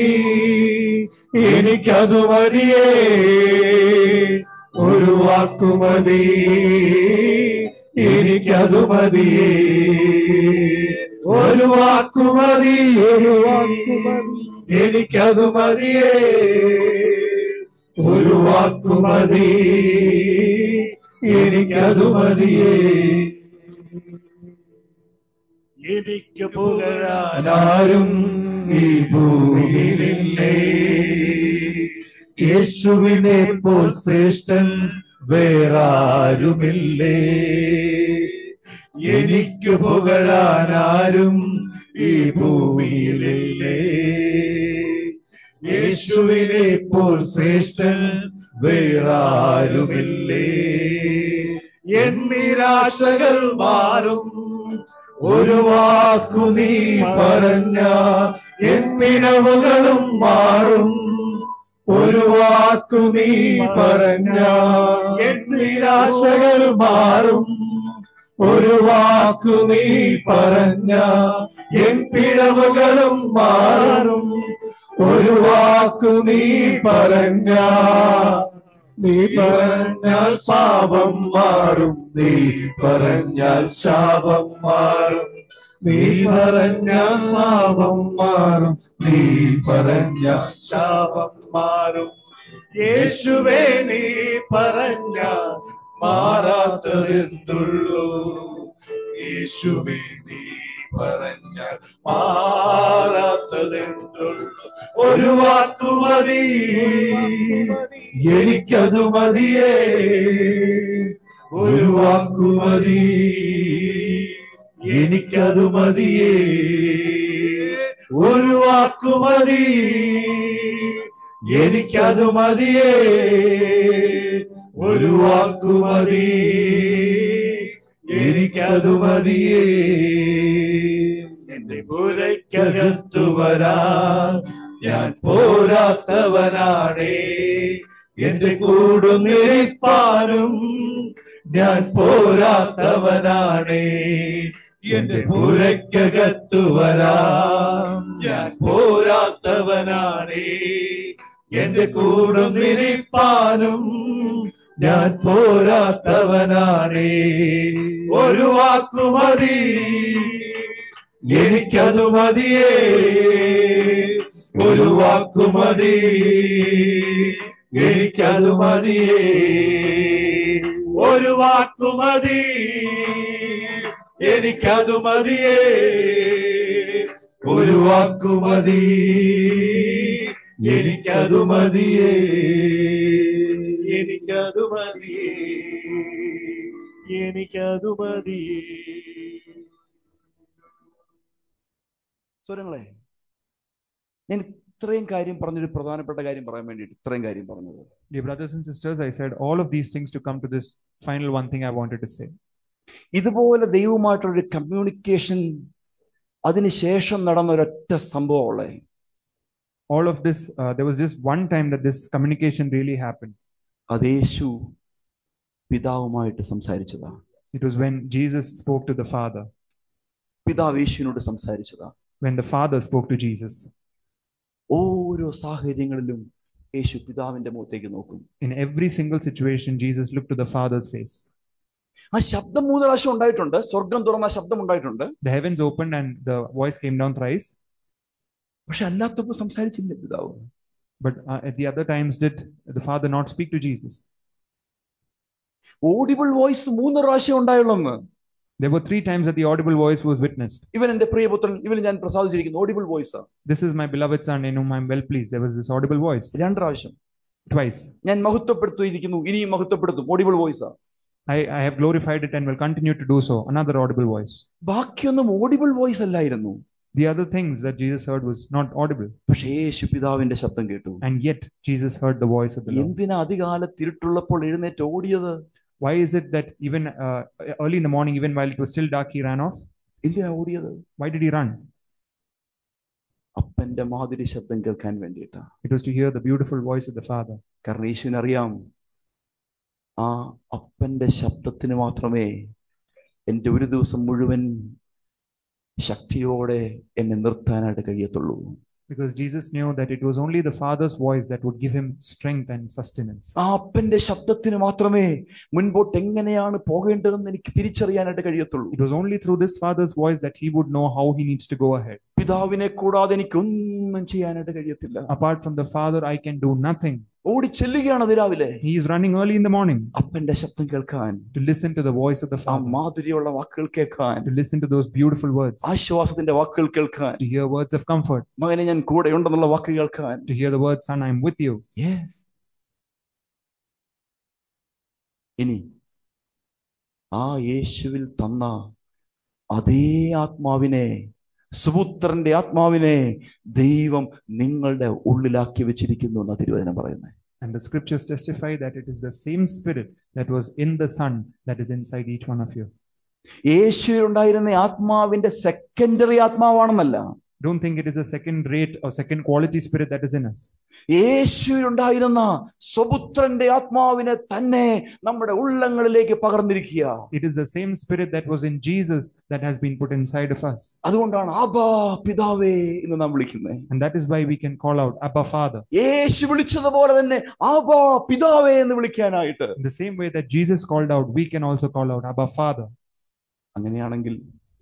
എനിക്കതു മതിയേ ഒരു വാക്കുമതി എനിക്കതു മതിയേ ഒരു വാക്കുമതി ഒരു വാക്കുമതി എനിക്കതു മതിയേ ഒരു വാക്കുമതി എനിക്കതു മതിയേ എനിക്ക് പുകഴാനാരും ഈ ഭൂമിയിലില്ലേ യേശുവിനെ പോൽ ശ്രേഷ്ഠൻ വേറാരുമില്ലേ എനിക്ക് പുകഴാനാരും ഈ ഭൂമിയിലില്ലേ യേശുവിനെ പോൽ ശ്രേഷ്ഠൻ വേറാരുമില്ലേ എൻ നിരാശകൾ മാറും ഒരു വാക്കു നീ പറഞ്ഞ എൻ നിലവുകളും മാറും ഒരു വാക്കു നീ പറഞ്ഞ എൻ നിരാശകൾ മാറും ഒരു വാക്കു നീ പറഞ്ഞ എൻ പിഴവുകളും മാറും ഒരു വാക്കു നീ പറഞ്ഞ നീ പറഞ്ഞാൽ പാപം മാറും നീ പറഞ്ഞാൽ ശാപം മാറും നീ പറഞ്ഞാൽ പാപം മാറും നീ പറഞ്ഞാൽ ശാപം മാറും യേശുവേ നീ പറഞ്ഞാൽ മാറാത്തതെന്തുള്ളൂ യേശുവേ നീ പറഞ്ഞാൽ മാറാത്തതെന്തുള്ളൂ ഒരു വാക്കു മതി എനിക്കതു മതിയേ ഒരു വാക്കു മതി എനിക്കതു മതിയേ ഒരു വാക്കു മതി എനിക്കതു മതിയേ ഒരു വാക്കു മതി എനിക്കതു മതിയേ എന്റെ പുരയ്ക്കകത്തു വരാൻ ഞാൻ പോരാത്തവനാണേ എന്റെ കൂടുന്നിരിപ്പാനും ഞാൻ പോരാത്തവനാണേ എന്റെ പുരയ്ക്കകത്തു വരാൻ ഞാൻ പോരാത്തവനാണേ എന്റെ കൂടുന്നിരിപ്പാനും ഞാൻ പോരാത്തവനാണേ ഒരു വാക്കു മതി എനിക്കതു മതിയേ ഒരു വാക്കു മതി എനിക്കതു മതിയേ ഒരു വാക്കു മതി എനിക്കതു മതിയേ ഒരു വാക്കു മതി എനിക്കതു മതിയേ എനിക്കതു മതിയേ എനിക്കതു മതിയേ സ്വരങ്ങളെ ഞാൻ ഇത്രയും കാര്യം പറഞ്ഞൊരു പ്രധാനപ്പെട്ട കാര്യം പറയാൻ വേണ്ടിയിട്ട് ഇത്രയും കാര്യം പറഞ്ഞത് Dear brothers and sisters, I said all of these things to come to this final one thing I wanted to say. ഇതുപോലെ ദൈവമായിട്ടുള്ളൊരു കമ്മ്യൂണിക്കേഷൻ അതിനുശേഷം നടന്ന ഒരൊറ്റ സംഭവമുള്ളേ All of this, uh, there was just one time that this communication really happened. അത് യേശു പിതാവുമായിട്ട് സംസാരിച്ചതാ It was when Jesus spoke to the Father, പിതാവ് യേശുവിനോട് സംസാരിച്ചതാ when the Father spoke to Jesus. ഓരോ സാഹചര്യങ്ങളിലും യേശു പിതാവിന്റെ മുഖത്തേക്ക് നോക്കും In every single situation, Jesus looked to the Father's face. ആ ശബ്ദം മൂന്ന് പ്രാവശ്യം ഉണ്ടായിട്ടുണ്ട് സ്വർഗം തുറന്ന ശബ്ദം ഉണ്ടായിട്ടുണ്ട് The heavens opened and the voice came down thrice. പക്ഷെ അല്ലാത്തപ്പോൾ സംസാരിച്ചില്ല പിതാവ് But uh, at the other times, did the Father not speak to Jesus? Audible voice മൂന്ന് പ്രാവശ്യം ഉണ്ടായുള്ളെന്ന് There were three times that the audible voice was witnessed. ഇവൻ എന്റെ പ്രിയപുത്രൻ ഇവന് ഞാൻ പ്രസാദിച്ചിരിക്കുന്നു audible voice This is my beloved Son in whom I'm well pleased. There was this audible voice രണ്ട് പ്രാവശ്യം twice. ഞാൻ മഹത്വപ്പെടുത്തിയിരിക്കുന്നു ഇനിയും മഹത്വപ്പെടുത്തും audible voice I, I have glorified it and will continue to do so. Another audible voice. ബാക്കിയൊന്നും audible voice അല്ലായിരുന്നു The other things that Jesus heard was not audible. പക്ഷേ യേശു പിതാവിന്റെ ശബ്ദം കേട്ടു And yet Jesus heard the voice of the Lord. എന്തിനാ അധികാലത്ത് ഇരുട്ടുള്ളപ്പോൾ എഴുന്നേറ്റ് ഓടിയത് Why is it that even uh, early in the morning, even while it was still dark, he ran off? എന്തിനാ ഓടിയത് Why did he run? അപ്പന്റെ മാതിരി ശബ്ദം കേൾക്കാൻ വേണ്ടിയിട്ടാ It was to hear the beautiful voice of the Father. കാരണം യേശുവിനറിയാം ആ അപ്പന്റെ ശബ്ദത്തിന് മാത്രമേ എൻ്റെ ഒരു ദിവസം മുഴുവൻ ശക്തിയോടെ എന്നെ നിർത്താനായിട്ട് കഴിയത്തുള്ളൂ Because Jesus knew that it was only the Father's voice that would give him strength and sustenance. ആ അപ്പന്റെ ശബ്ദത്തിന് മാത്രമേ മുൻപോട്ട് എങ്ങനെയാണ് പോകേണ്ടതെന്ന് എനിക്ക് തിരിച്ചറിയാനായിട്ട് കഴിയത്തുള്ളൂ It was only through this Father's voice that he would know how he needs to go ahead. പിതാവിനെ കൂടാതെ എനിക്കൊന്നും ചെയ്യാനായിട്ട് കഴിയത്തില്ല Apart from the Father, I can do nothing. ഓടി ചെല്ലുകയാണ് അതിരാവിലെ He is running early in the morning അപ്പന്റെ ശബ്ദം കേൾക്കാൻ to listen to the voice of the ആ Father, മാധുര്യമുള്ള വാക്കുകൾ കേൾക്കാൻ to listen to those beautiful words, ആശ്വാസത്തിന്റെ വാക്കുകൾ കേൾക്കാൻ to hear words of comfort, മകനെ ഞാൻ കൂടെ ഉണ്ടെന്നുള്ള വാക്ക് കേൾക്കാൻ to hear the words, Son, I am with you. Yes ഇനി ആ യേശുവിൽ തന്ന അതേ ആത്മാവിനെ സുപുത്രന്റെ ആത്മാവിനെ ദൈവം നിങ്ങളുടെ ഉള്ളിലാക്കി വെച്ചിരിക്കുന്നു എന്ന തിരുവചനം പറയുന്നത് And the scriptures testify that it is the same spirit that was in the Son that is inside each one of you. യേശുവിലുണ്ടായിരുന്ന ആത്മാവിന്റെ സെക്കൻഡറി ആത്മാവാണെന്നല്ല Don't think it is a second rate or second quality spirit that is in us. യേശുവിലുണ്ടായിരുന്ന സ്വപുത്രന്റെ ആത്മാവിനെ തന്നെ നമ്മുടെ ഉള്ളങ്ങളിലേക്ക് പകർന്നിരിക്കുക It is the same spirit that was in Jesus that has been put inside of us. അതുകൊണ്ടാണ് ആബാ പിതാവേ എന്ന് നാം വിളിക്കുന്നത് And that is why we can call out Abba Father. യേശു വിളിച്ചതുപോലെ തന്നെ ആബാ പിതാവേ എന്ന് വിളിക്കാനായിട്ട് In the same way that Jesus called out, we can also call out Abba Father. അങ്ങനെയാണെങ്കിൽ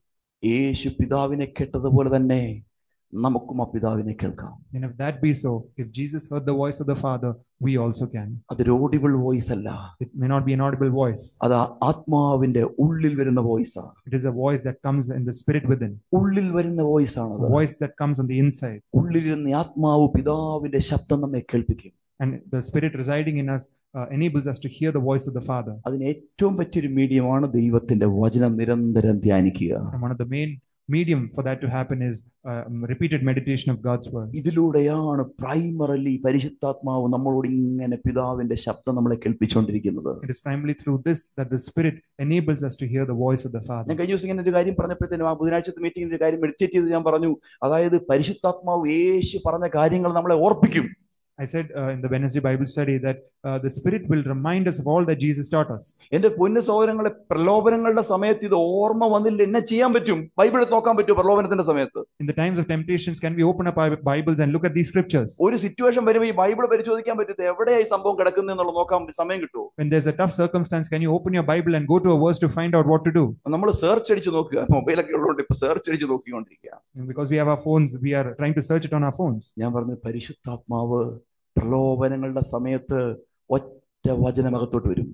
യേശു പിതാവിനെ കേട്ടതുപോലെ തന്നെ നമുക്കും ആ പിതാവിനെ കേൾക്കാം And if that be so, if Jesus heard the voice of the Father, we also can. അതൊരു audible voice അല്ല It may not be an audible voice. അത് ആ ആത്മാവിന്റെ ഉള്ളിൽ വരുന്ന വോയിസാ It is a voice that comes in the spirit within, ഉള്ളിൽ വരുന്ന voice ആണത് a voice that comes on the inside. ഉള്ളിലിരുന്ന ആത്മാവ് പിതാവിന്റെ ശബ്ദം നമ്മെ കേൾപ്പിക്കും And the spirit residing in us uh, enables us to hear the voice of the Father. അതിന് ഏറ്റവും പറ്റിയൊരു മീഡിയമാണ് ദൈവത്തിന്റെ വചനം നിരന്തരം ധ്യാനിക്കുക And one of the main medium for that to happen is um, repeated meditation of God's word. ഇതിലൂടെയാണ് പ്രൈമറലി പരിശുദ്ധാത്മാവ് നമ്മളോട് ഇങ്ങനെ പിതാവിന്റെ ശബ്ദം നമ്മളെ കേൾപ്പിച്ചുകൊണ്ടിരിക്കുന്നത് It is primarily through this that the Spirit enables us to hear the voice of the Father. ഞാൻ കഴിഞ്ഞ ദിവസം ഇങ്ങനെ ഒരു കാര്യം പറഞ്ഞപ്പോഴത്തേനും ആ ബുധനാഴ്ചത്തെ മീറ്റിംഗിന്റെ കാര്യം മെഡിറ്റേറ്റ് ചെയ്ത് ഞാൻ പറഞ്ഞു അതായത് പരിശുദ്ധാത്മാവ് യേശു പറഞ്ഞ കാര്യങ്ങൾ നമ്മളെ ഓർപ്പിക്കും I said uh, in the Wednesday Bible study that uh, the Spirit will remind us of all that Jesus taught us. എന്റെ പൊന്നു സഹോദരങ്ങളെ പ്രലോഭനങ്ങളുടെ സമയത്ത് ഇത് ഓർമ്മ വന്നില്ല എന്നെ ചെയ്യാൻ പറ്റും ബൈബിൾ നോക്കാൻ പറ്റും പ്രലോഭനത്തിന്റെ സമയത്ത് In the times of temptations, can we open up our Bibles and look at these scriptures? ഒരു സിറ്റുവേഷൻ വരുമ്പോൾ ഈ ബൈബിൾ പരിശോധിക്കാൻ പറ്റും എവിടെയായി സംഭവം കിടക്കുന്നത് എന്നുള്ള നോക്കാൻ സമയം കിട്ടുമോ When there's a tough circumstance, can you open your Bible and go to a verse to find out what to do? നമ്മൾ സെർച്ച് അടിച്ച് നോക്കുക മൊബൈലൊക്കെ ഉള്ളതുകൊണ്ട് ഇപ്പൊ സെർച്ച് അടിച്ച് നോക്കിക്കൊണ്ടിരിക്കുക And because we have our phones, we are trying to search it on our phones. ഞാൻ പറഞ്ഞു പരിശുദ്ധാത്മാവ് പ്രലോഭനങ്ങളുടെ സമയത്ത് ഒറ്റ വചനമകത്തോട്ട് വരും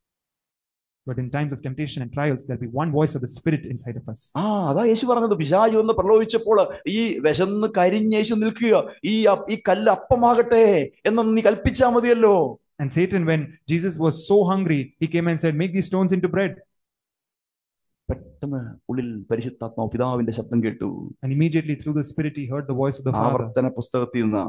But in times of temptation and trials, there'll be one voice of the Spirit inside of us. ആ അതാ യേശു പറഞ്ഞത് പിശാചു ഒന്ന് പ്രലോഭിച്ചപ്പോൾ ഈ വിശന്ന് കരിഞ്ഞ് യേശു നിൽക്കുക ഈ അപ്പ്- ഈ കല്ല് അപ്പമാകട്ടെ എന്നൊന്ന് നീ കൽപ്പിച്ചാ മതിയല്ലോ And Satan, when Jesus was so hungry, he came and said, Make these stones into bread. പെട്ടെന്ന് ഉള്ളിൽ പരിശുദ്ധാത്മാവ് പിതാവിന്റെ ശബ്ദം കേട്ടു And immediately through the Spirit, he heard the voice of the Father. ആവർത്തന പുസ്തകത്തിൽ നിന്ന്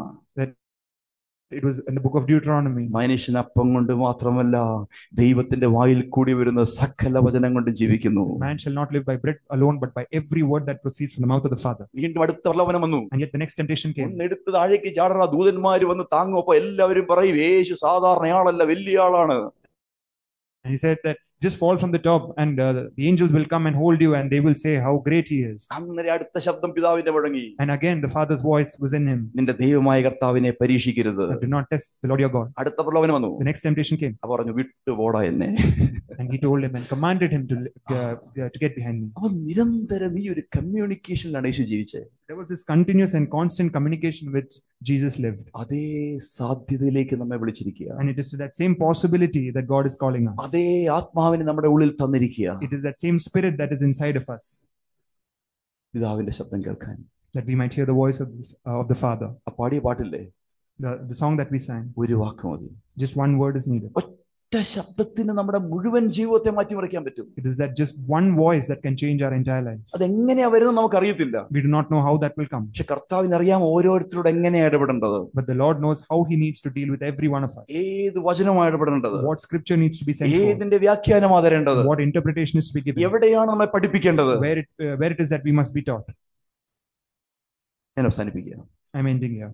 It was in the book of Deuteronomy. മനുഷ്യൻ അപ്പം കൊണ്ട് മാത്രമല്ല ദൈവത്തിന്റെ വായിൽ കൂടി വരുന്ന സകല വചനം കൊണ്ട് ജീവിക്കുന്നു Man shall not live by bread alone, but by every word that proceeds from the mouth of the Father. വീണ്ടും അടുത്ത പ്രലോഭനം വന്നു And yet the next temptation came. ഒന്ന് എടുത്ത് താഴേക്ക് ചാടണ ദൂതന്മാര് വന്ന് താങ്ങും അപ്പൊ എല്ലാവരും പറയും യേശു സാധാരണയാളല്ല വലിയ ആളാണ് And he said that just fall from the top, and uh, the angels will come and hold you, and they will say how great he is. അങ്ങനെ അടുത്ത ശബ്ദം പിതാവിന്റെ മുഴങ്ങി And again, the Father's voice was in him. നിന്റെ ദൈവമായ കർത്താവിനെ പരീക്ഷിക്കരുത് And do not test the Lord your God. അടുത്ത പ്രലോഭനം വന്നു The next temptation came, അപ്പൊ പറഞ്ഞു വിട്ടുപോടാ എന്നെ and he told him and commanded him to uh, uh, to get behind me. അപ്പൊ നിരന്തരം ഈ ഒരു കമ്മ്യൂണിക്കേഷനിലാണ് യേശു ജീവിച്ചത് There was this continuous and constant communication which Jesus lived, അതേ സാധ്യതയിലേക്ക് നമ്മെ വിളിച്ചിരിക്കുക and it is to that same possibility that God is calling us. അതേ ആത്മാവിനെ നമ്മുടെ ഉള്ളിൽ തന്നിരിക്കുക It is that same Spirit that is inside of us പിതാവിന്റെ ശബ്ദം കേൾക്കാൻ that we might hear the voice of, this, uh, of the Father. ആ പാടിയ പാട്ടില്ലേ The, the song that we sang, ഒരു വാക്ക് മതി just one word is needed. ശബ്ദത്തിന് നമ്മുടെ മുഴുവൻ ജീവിതത്തെ മാറ്റിമറിക്കാൻ പറ്റും It is that just one voice that can change our entire lives. അതെങ്ങനെയാ വരുന്നത് നമുക്കറിയത്തില്ല We do not know how that will come, പക്ഷെ കർത്താവിന് അറിയാം ഓരോരുത്തരോട് എങ്ങനെയാ ഇടപെടേണ്ടത് but the Lord knows how He needs to deal with every one of us. ഏത് വചനമാണ് ഇടപെടേണ്ടത് What scripture needs to be sent for, ഏതിന്റെ വ്യാഖ്യാനമാ തരേണ്ടത് what interpretation is to be given, എവിടെയാണ് നമ്മെ പഠിപ്പിക്കേണ്ടത് where it, uh, where it is that we must be taught. ഞാൻ അവസാനിപ്പിക്കുക I'm ending here.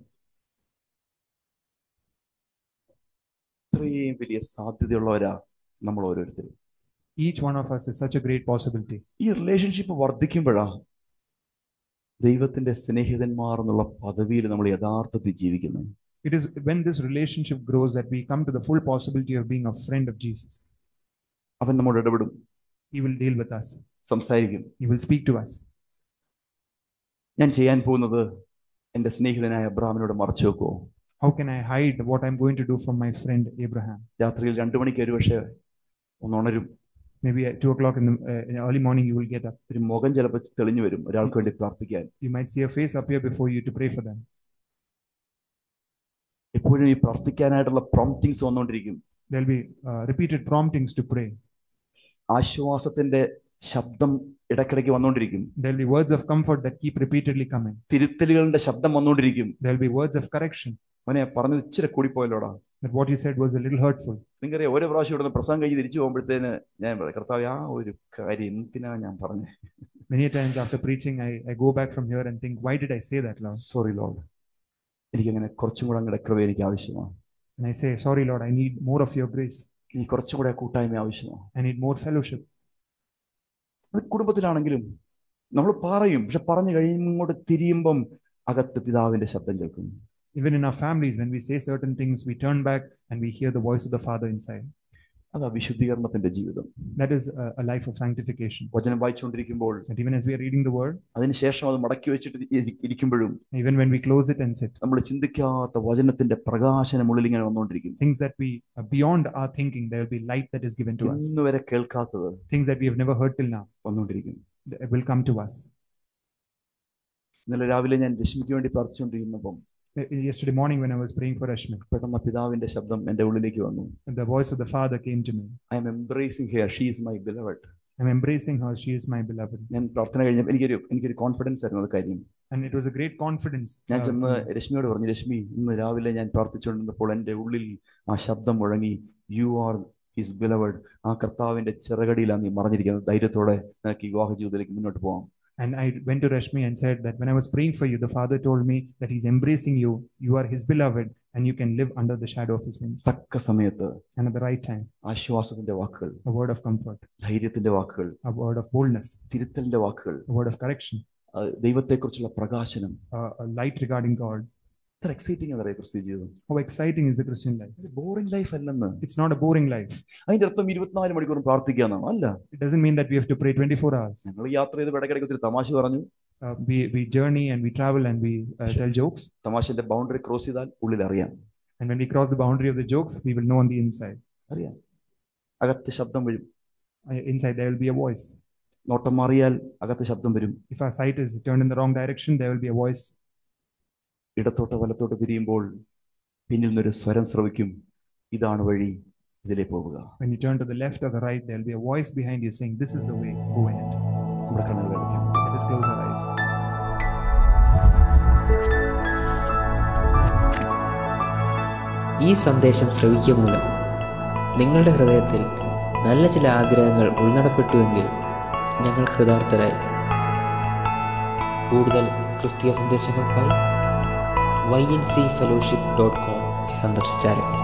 ഇത്രയും വലിയ സാധ്യതയുള്ളവരാ നമ്മൾ ഓരോരുത്തരും Each one of us is such a great possibility. ഈ റിലേഷൻഷിപ്പ് വർദ്ധിക്കുമ്പോഴാ ദൈവത്തിന്റെ സ്നേഹിതന്മാർ എന്നുള്ള പദവിയിൽ നമ്മൾ യഥാർത്ഥത്തിൽ ജീവിക്കുന്നത് It is when this relationship grows that we come to the full possibility of being a friend of Jesus. അവൻ നമ്മോട് ഇടപെടും He will deal with us, സംസാരിക്കും He will speak to us. ഞാൻ ചെയ്യാൻ പോകുന്നത് എൻ്റെ സ്നേഹിതനായ അബ്രാമിനോട് മറച്ചു വെക്കുമോ How can I hide what I'm going to do from my friend Abraham? രാത്രിയിൽ രണ്ടു മണിക്ക് ഒരു പക്ഷേ ഒന്നുണരും Maybe at two o'clock in the uh, in early morning, you will get up. ഒരു മുഖം ചിലപ്പോൾ തെളിഞ്ഞു വരും ഒരാൾക്ക് വേണ്ടി പ്രാർത്ഥിക്കാൻ You might see a face appear before you to pray for them. എപ്പോഴും ഈ പ്രാർത്ഥിക്കാനായിട്ടുള്ള പ്രോംപ്റ്റിങ്സ് വന്നുകൊണ്ടിരിക്കും There'll be uh, repeated promptings to pray. ആശ്വാസത്തിന്റെ ശബ്ദം ഇടയ്ക്കിടയ്ക്ക് വന്നുകൊണ്ടിരിക്കും There'll be words of comfort that keep repeatedly coming. തിരുത്തലുകളുടെ ശബ്ദം വന്നുകൊണ്ടിരിക്കും There'll be words of correction. അവനെ പറഞ്ഞത് ഇച്ചിരി കൂടിപ്പോയല്ലോടാ That what you said was a little hurtful. നിങ്ങൾക്കറിയാം ഓരോ പ്രാവശ്യം ഇവിടുന്ന് പ്രസംഗം കഴിഞ്ഞ് തിരിച്ചു പോകുമ്പോഴത്തേന് ഞാൻ പറയും കർത്താവ് ആ ഒരു കാര്യം എന്തിനാ ഞാൻ പറഞ്ഞത് Many times after preaching, I, I go back from here and think, why did I say that, Lord? Sorry Lord എനിക്കങ്ങനെ കുറച്ചും കൂടെ അങ്ങയുടെ കൃപ എനിക്ക് ആവശ്യമാണ് And I say, sorry, Lord, I need more of your grace. എനിക്ക് കുറച്ചും കൂടെ കൂട്ടായ്മ ആവശ്യമാണ് I need more fellowship. അത് കുടുംബത്തിലാണെങ്കിലും നമ്മൾ പറയും പക്ഷെ പറഞ്ഞു കഴിയുമ്പോൾ ഇങ്ങോട്ട് തിരിയുമ്പം അകത്ത് പിതാവിന്റെ ശബ്ദം കേൾക്കും Even in our families, when we say certain things, we turn back and we hear the voice of the Father inside. അതാ വിശുദ്ധീകരണത്തിന്റെ ജീവിതം That is a, a life of sanctification. വചനം വായിച്ചുകൊണ്ടിരിക്കുമ്പോൾ That even as we are reading the word, അതിനുശേഷം അത് മടക്കി വെച്ചിട്ട് ഇരി- ഇരിക്കുമ്പോഴും even when we close it and sit, നമ്മൾ ചിന്തിക്കാത്ത വചനത്തിന്റെ പ്രകാശനം ഉള്ളിൽ ഇങ്ങനെ വന്നുകൊണ്ടിരിക്കും things that we, uh, beyond our thinking, there will be light that is given to us. ഇന്ന് വരെ കേൾക്കാത്തത് Things that we have never heard till now വന്നുകൊണ്ടിരിക്കും that will come to us. ഇന്നലെ രാവിലെ ഞാൻ രശ്മിക്ക് വേണ്ടി പ്രാർത്ഥിച്ചുകൊണ്ടിരുന്നപ്പം Uh, Yesterday morning, when I was praying for Rashmi, പെട്ടെന്ന് പിതാവിന്റെ ശബ്ദം എന്റെ ഉള്ളിലേക്ക് വന്നു the voice of the Father came to me. I am embracing her she is my beloved I'm embracing her. She is my beloved. ഞാൻ പ്രാർത്ഥന കഴിഞ്ഞപ്പോൾ എനിക്കൊരു എനിക്കൊരു കോൺഫിഡൻസ് ആയിരുന്നു അത് കാര്യം And it was a great confidence. ഞാൻ uh, ചെന്ന് രശ്മിയോട് പറഞ്ഞു രശ്മി ഇന്ന് രാവിലെ ഞാൻ പ്രാർത്ഥിച്ചുകൊണ്ടിരുന്നപ്പോൾ എൻ്റെ ഉള്ളിൽ ആ ശബ്ദം മുഴങ്ങി യു ആർ ഹിസ് ബിലവഡ് ആ കർത്താവിന്റെ ചിറകടിയിലാണ് നീ മറഞ്ഞിരിക്കുന്നത് ധൈര്യത്തോടെ നിനക്ക് ഈ വിവാഹ ജീവിതത്തിലേക്ക് മുന്നോട്ട് പോകാം And I went to Rashmi and said that when I was praying for you, the Father told me that He's embracing you. You are His beloved, and you can live under the shadow of His wings. തക്ക സമയത്ത് And at the right time, ആശ്വാസത്തിന്റെ വാക്കുകൾ a word of comfort, ധൈര്യത്തിന്റെ വാക്കുകൾ a word of boldness, തിരുത്തലിന്റെ വാക്കുകൾ a word of correction, ആ ദൈവത്തെക്കുറിച്ചുള്ള പ്രകാശനം uh, a light regarding God. എത്ര എക്സൈറ്റിംഗ് ആണ് ക്രിസ്ത്യ ജീവിതം How exciting is the Christian life? Boring life അല്ലെന്ന് It's not a boring life. അതിന്റെ അർത്ഥം ഇരുപത്തിനാല് മണിക്കൂറും പ്രാർത്ഥിക്കുക എന്നാണ് അല്ല It doesn't mean that we have to pray 24 hours. ഞങ്ങൾ യാത്ര ചെയ്ത് ഇടയ്ക്കിടയ്ക്ക് ഒത്തിരി തമാശ പറഞ്ഞു Uh, we, we journey and we travel and we uh, tell jokes. തമാശന്റെ ബൗണ്ടറി ക്രോസ് ചെയ്താൽ ഉള്ളിൽ അറിയാം And when we cross the boundary of the jokes, we will know on the inside. അറിയാം അകത്ത് ശബ്ദം വരും Uh, inside, there will be a voice. നോട്ടം മാറിയാൽ അകത്ത് ശബ്ദം വരും If our sight is turned in the wrong direction, there will be a voice. ഇടത്തോട്ട് വലത്തോട്ട് തിരിയുമ്പോൾ പിന്നിൽ നിന്നൊരു സ്വരം ശ്രവിക്കും ഇതാണ് വഴി ഇതിലേ പോവുക When you turn to the left or the right, there will be a voice behind you saying, This is the way, go in it. നമ്മുടെ കണ്ണുകൾ അടയ്ക്കാം Let us close our eyes. ഈ സന്ദേശം ശ്രവിക്കുക മൂലം നിങ്ങളുടെ ഹൃദയത്തിൽ നല്ല ചില ആഗ്രഹങ്ങൾ ഉൾനടപ്പെട്ടുവെങ്കിൽ ഞങ്ങൾ കൃതാർത്ഥരായി കൂടുതൽ ക്രിസ്തീയ സന്ദേശങ്ങൾക്കായി Y N C fellowship dot com സന്ദർശിച്ചാലും